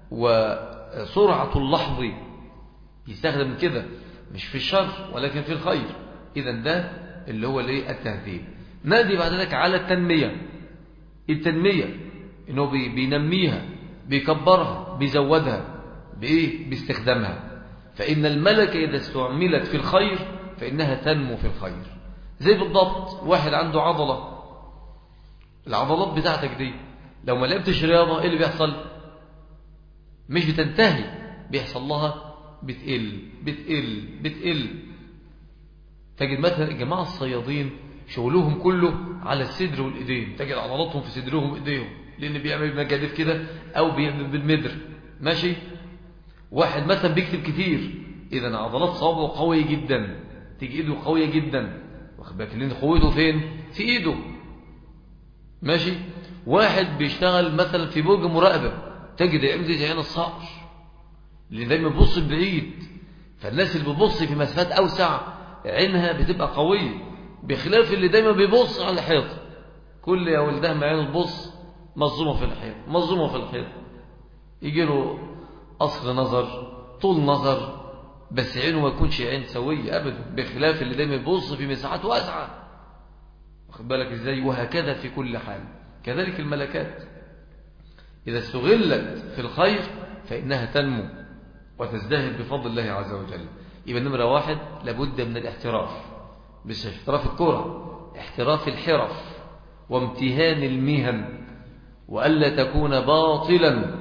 وسرعة اللحظ يستخدم كده مش في الشر ولكن في الخير إذا ده اللي هو الايه التهذيب نادي بعد ذلك على التنمية التنمية انه بينميها بيكبرها بيزودها بايه باستخدامها فإن الملكة إذا استعملت في الخير فإنها تنمو في الخير زي بالضبط واحد عنده عضلة العضلات بتاعتك دي لو ما لعبتش رياضة ايه اللي بيحصل مش بتنتهي بيحصل لها بتقل بتقل بتقل تجد مثلا الجماعة الصيادين شغلهم كله على الصدر والإيدين تجد عضلاتهم في صدرهم وإيديهم لأن بيعمل مجاديف كده أو بيعمل بالمدر ماشي واحد مثلا بيكتب كتير إذا عضلات صوابعه قوية جدا تيجي إيده قوية جدا واخد بالك لأن قوته فين في إيده ماشي واحد بيشتغل مثلا في برج مراقبة تجد يعمل زي عين الصقر اللي دايما بيبص بعيد فالناس اللي بتبص في مسافات أوسع عينها بتبقى قوية بخلاف اللي دايما بيبص على الحيط كل يا ولدها ما عينه تبص مظلومة في الحيط مظلومة في الحيط يجي له أصل نظر طول نظر بس عينه ما يكونش عين سوية أبدا بخلاف اللي دايما يبص في مساحات واسعة واخد بالك ازاي وهكذا في كل حال كذلك الملكات إذا استغلت في الخير فإنها تنمو وتزدهر بفضل الله عز وجل يبقى نمرة واحد لابد من الاحتراف مش احتراف الكرة احتراف الحرف وامتهان المهن وألا تكون باطلا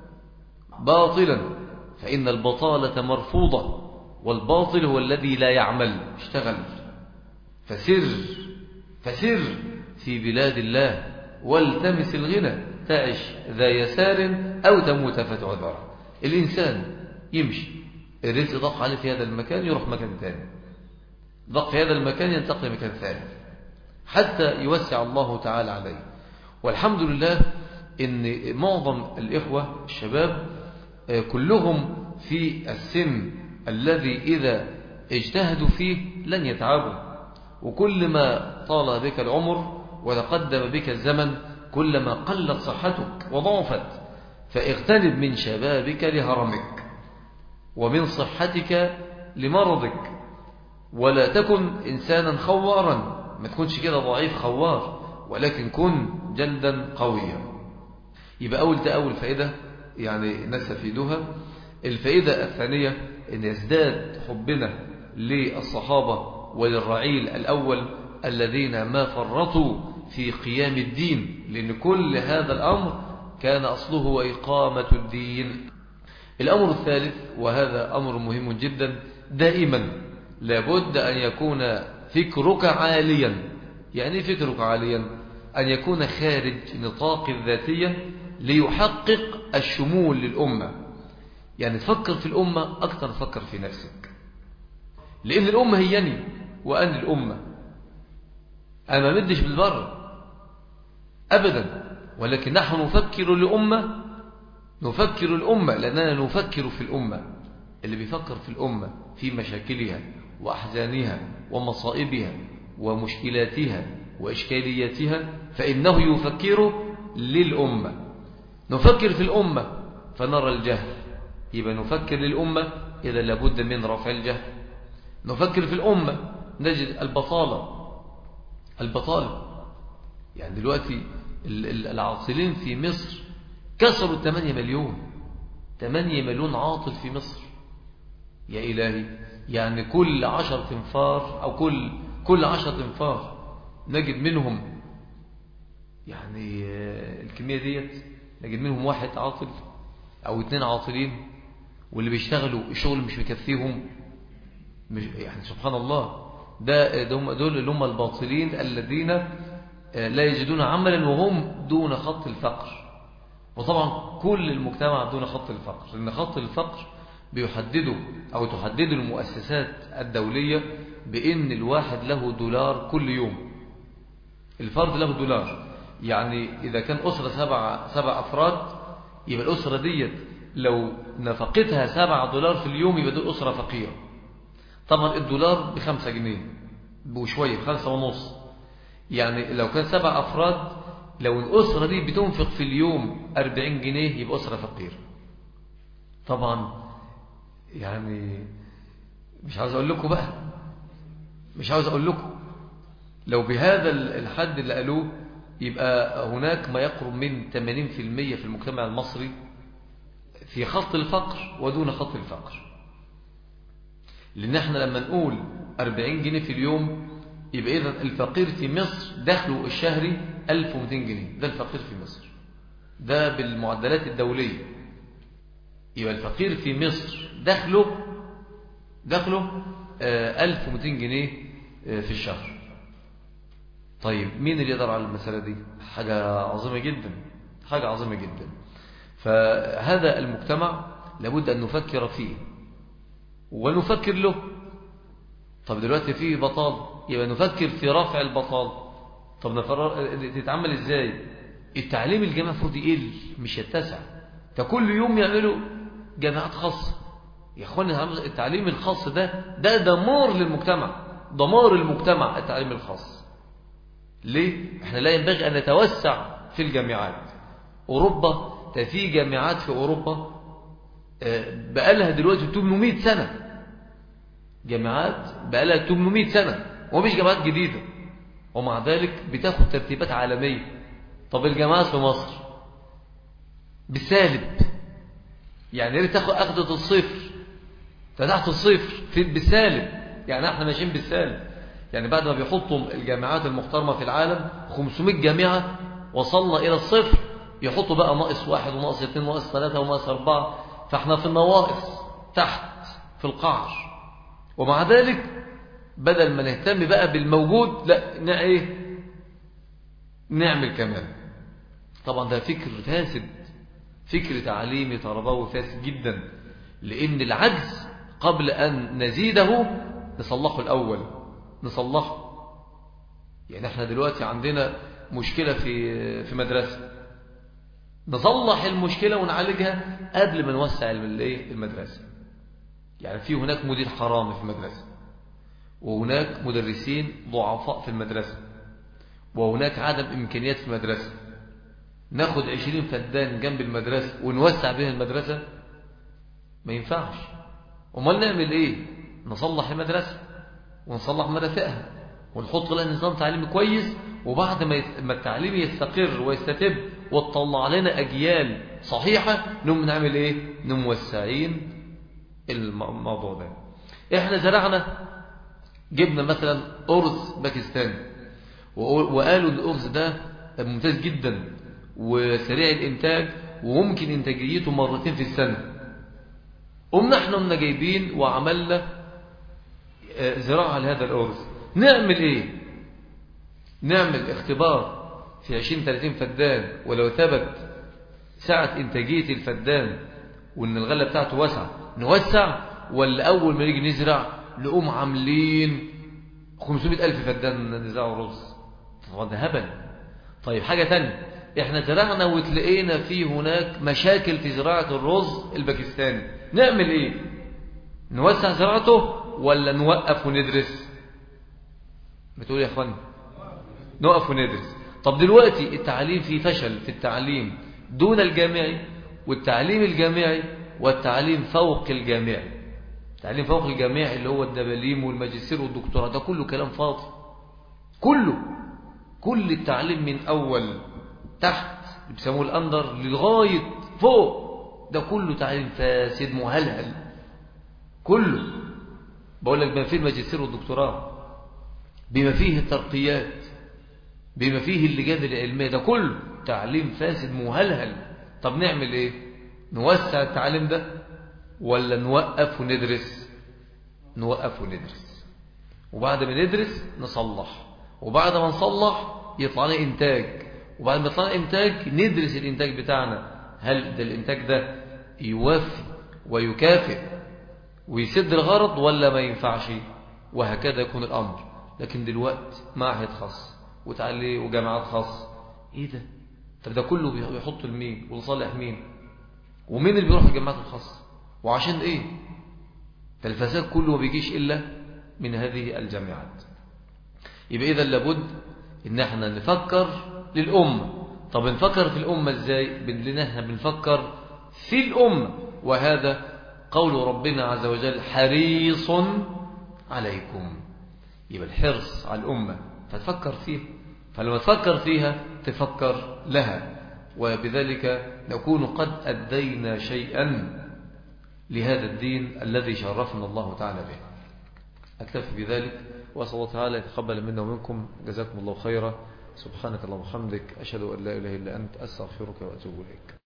باطلا فإن البطالة مرفوضة والباطل هو الذي لا يعمل اشتغل فسر فسر في بلاد الله والتمس الغنى تعش ذا يسار أو تموت فتعذر الإنسان يمشي الرزق ضاق عليه في هذا المكان يروح مكان ثاني ضاق في هذا المكان ينتقل مكان ثاني حتى يوسع الله تعالى عليه والحمد لله ان معظم الإخوة الشباب آه، كلهم في السن الذي إذا اجتهدوا فيه لن يتعبوا وكل ما طال بك العمر وتقدم بك الزمن كلما قلت صحتك وضعفت فاغتنب من شبابك لهرمك ومن صحتك لمرضك ولا تكن إنسانا خوارا ما تكونش كده ضعيف خوار ولكن كن جلدا قويا يبقى أول ده أول فائدة يعني نستفيدها الفائدة الثانية أن يزداد حبنا للصحابة وللرعيل الأول الذين ما فرطوا في قيام الدين لأن كل هذا الأمر كان أصله وإقامة الدين الأمر الثالث وهذا أمر مهم جدا دائما لابد أن يكون فكرك عاليا يعني فكرك عاليا أن يكون خارج نطاق الذاتية ليحقق الشمول للأمة يعني تفكر في الأمة أكثر تفكر في نفسك لأن الأمة هيني وأن الأمة أنا ما مدش بالبر أبدا ولكن نحن نفكر لأمة نفكر الأمة لأننا نفكر في الأمة اللي بيفكر في الأمة في مشاكلها وأحزانها ومصائبها ومشكلاتها وإشكالياتها فإنه يفكر للأمة نفكر في الأمة فنرى الجهل يبقى نفكر للأمة إذا لابد من رفع الجهل نفكر في الأمة نجد البطالة البطالة يعني دلوقتي العاطلين في مصر كسروا 8 مليون 8 مليون عاطل في مصر يا إلهي يعني كل عشر تنفار أو كل كل عشر تنفار نجد منهم يعني الكمية ديت نجد منهم واحد عاطل أو اثنين عاطلين واللي بيشتغلوا الشغل مش مكفيهم مش يعني سبحان الله ده دول اللي هم الباطلين الذين آه، لا يجدون عملا وهم دون خط الفقر وطبعا كل المجتمع دون خط الفقر لأن خط الفقر بيحدده أو تحدده المؤسسات الدولية بأن الواحد له دولار كل يوم الفرد له دولار يعني إذا كان أسرة سبع, سبع أفراد يبقى الأسرة ديت لو نفقتها سبع دولار في اليوم يبقى دي أسرة فقيرة طبعا الدولار بخمسة جنيه بشوية بخمسة ونص يعني لو كان سبع أفراد لو الأسرة دي بتنفق في اليوم أربعين جنيه يبقى أسرة فقيرة طبعا يعني مش عاوز أقول لكم بقى مش عاوز أقول لكم لو بهذا الحد اللي قالوه يبقى هناك ما يقرب من 80% في المجتمع المصري في خط الفقر ودون خط الفقر لأن احنا لما نقول 40 جنيه في اليوم يبقى إذا الفقير في مصر دخله الشهري 1200 جنيه ده الفقير في مصر ده بالمعدلات الدولية يبقى الفقير في مصر دخله دخله 1200 آه، جنيه آه، في الشهر طيب مين اللي يقدر على المسألة دي حاجة عظيمة جدا حاجة عظيمة جدا فهذا المجتمع لابد أن نفكر فيه ونفكر له طب دلوقتي فيه بطال يبقى نفكر في رفع البطال طب تتعمل ازاي التعليم الجامعي المفروض يقل مش يتسع فكل يوم يعملوا جامعات خاصة يا اخواني التعليم الخاص ده ده دمار للمجتمع دمار المجتمع التعليم الخاص ليه؟ احنا لا ينبغي أن نتوسع في الجامعات أوروبا في جامعات في أوروبا آه، بقالها دلوقتي 800 سنة جامعات بقالها 800 سنة ومش جامعات جديدة ومع ذلك بتاخد ترتيبات عالمية طب الجامعات في مصر بالسالب يعني ريت تاخد أخذة الصفر تحت الصفر في بالسالب يعني احنا ماشيين بالسالب يعني بعد ما بيحطوا الجامعات المحترمة في العالم 500 جامعة وصلنا إلى الصفر يحطوا بقى ناقص واحد وناقص اثنين وناقص ثلاثة وناقص أربعة فاحنا في النواقص تحت في القعر ومع ذلك بدل ما نهتم بقى بالموجود لا ايه نعمل كمان طبعا ده فكر فاسد فكر تعليمي تربوي فاسد جدا لأن العجز قبل أن نزيده نصلحه الأول نصلحه يعني احنا دلوقتي عندنا مشكلة في في مدرسة نصلح المشكلة ونعالجها قبل ما نوسع المدرسة يعني في هناك مدير حرامي في المدرسة وهناك مدرسين ضعفاء في المدرسة وهناك عدم إمكانيات في المدرسة ناخد عشرين فدان جنب المدرسة ونوسع بها المدرسة ما ينفعش امال نعمل ايه نصلح المدرسة ونصلح مرافقها ونحط لها نظام تعليمي كويس وبعد ما التعليم يستقر ويستتب وتطلع لنا أجيال صحيحة نقوم نعمل ايه نموسعين الموضوع ده احنا زرعنا جبنا مثلا أرز باكستاني وقالوا الأرز ده ممتاز جدا وسريع الإنتاج وممكن إنتاجيته مرتين في السنة قمنا احنا قمنا جايبين وعملنا آه، زراعة لهذا الأرز نعمل ايه نعمل اختبار في 20-30 فدان ولو ثبت سعة إنتاجية الفدان وإن الغلة بتاعته واسعة نوسع ولا أول ما نيجي نزرع نقوم عاملين 500 ألف فدان نزرعوا رز طبعا ده هبل طيب حاجة ثانيه احنا زرعنا وتلاقينا في هناك مشاكل في زراعة الرز الباكستاني نعمل ايه نوسع زراعته ولا نوقف وندرس بتقول يا اخوان نوقف وندرس طب دلوقتي التعليم في فشل في التعليم دون الجامعي والتعليم الجامعي والتعليم فوق الجامعي التعليم فوق الجامعي اللي هو الدباليم والماجستير والدكتوراه ده كله كلام فاضي كله كل التعليم من أول تحت بيسموه الأندر لغاية فوق ده كله تعليم فاسد مهلهل كله بقول لك بما فيه الماجستير والدكتوراه بما فيه الترقيات بما فيه اللجان العلمية ده كله تعليم فاسد مهلهل طب نعمل ايه نوسع التعليم ده ولا نوقف وندرس نوقف وندرس وبعد ما ندرس نصلح وبعد ما نصلح يطلع لنا إنتاج وبعد ما يطلع إنتاج ندرس الإنتاج بتاعنا هل ده الإنتاج ده يوافي ويكافئ ويسد الغرض ولا ما ينفعش وهكذا يكون الأمر لكن دلوقتي معهد خاص وتعلي وجامعات خاص ايه ده طب ده كله بيحط لمين ولصالح مين ومين اللي بيروح الجامعات الخاصة وعشان ايه فالفساد كله ما بيجيش إلا من هذه الجامعات يبقى إذا لابد إن احنا نفكر للأمة طب نفكر في الأمة إزاي بنلنا بنفكر في الأمة وهذا قول ربنا عز وجل حريص عليكم يبقى الحرص على الأمة فتفكر فيها فلما تفكر فيها تفكر لها وبذلك نكون قد أدينا شيئا لهذا الدين الذي شرفنا الله تعالى به أكتفي بذلك وأسأل الله تعالى يتقبل منا ومنكم جزاكم الله خيرا سبحانك اللهم وبحمدك أشهد أن لا إله إلا أنت أستغفرك وأتوب إليك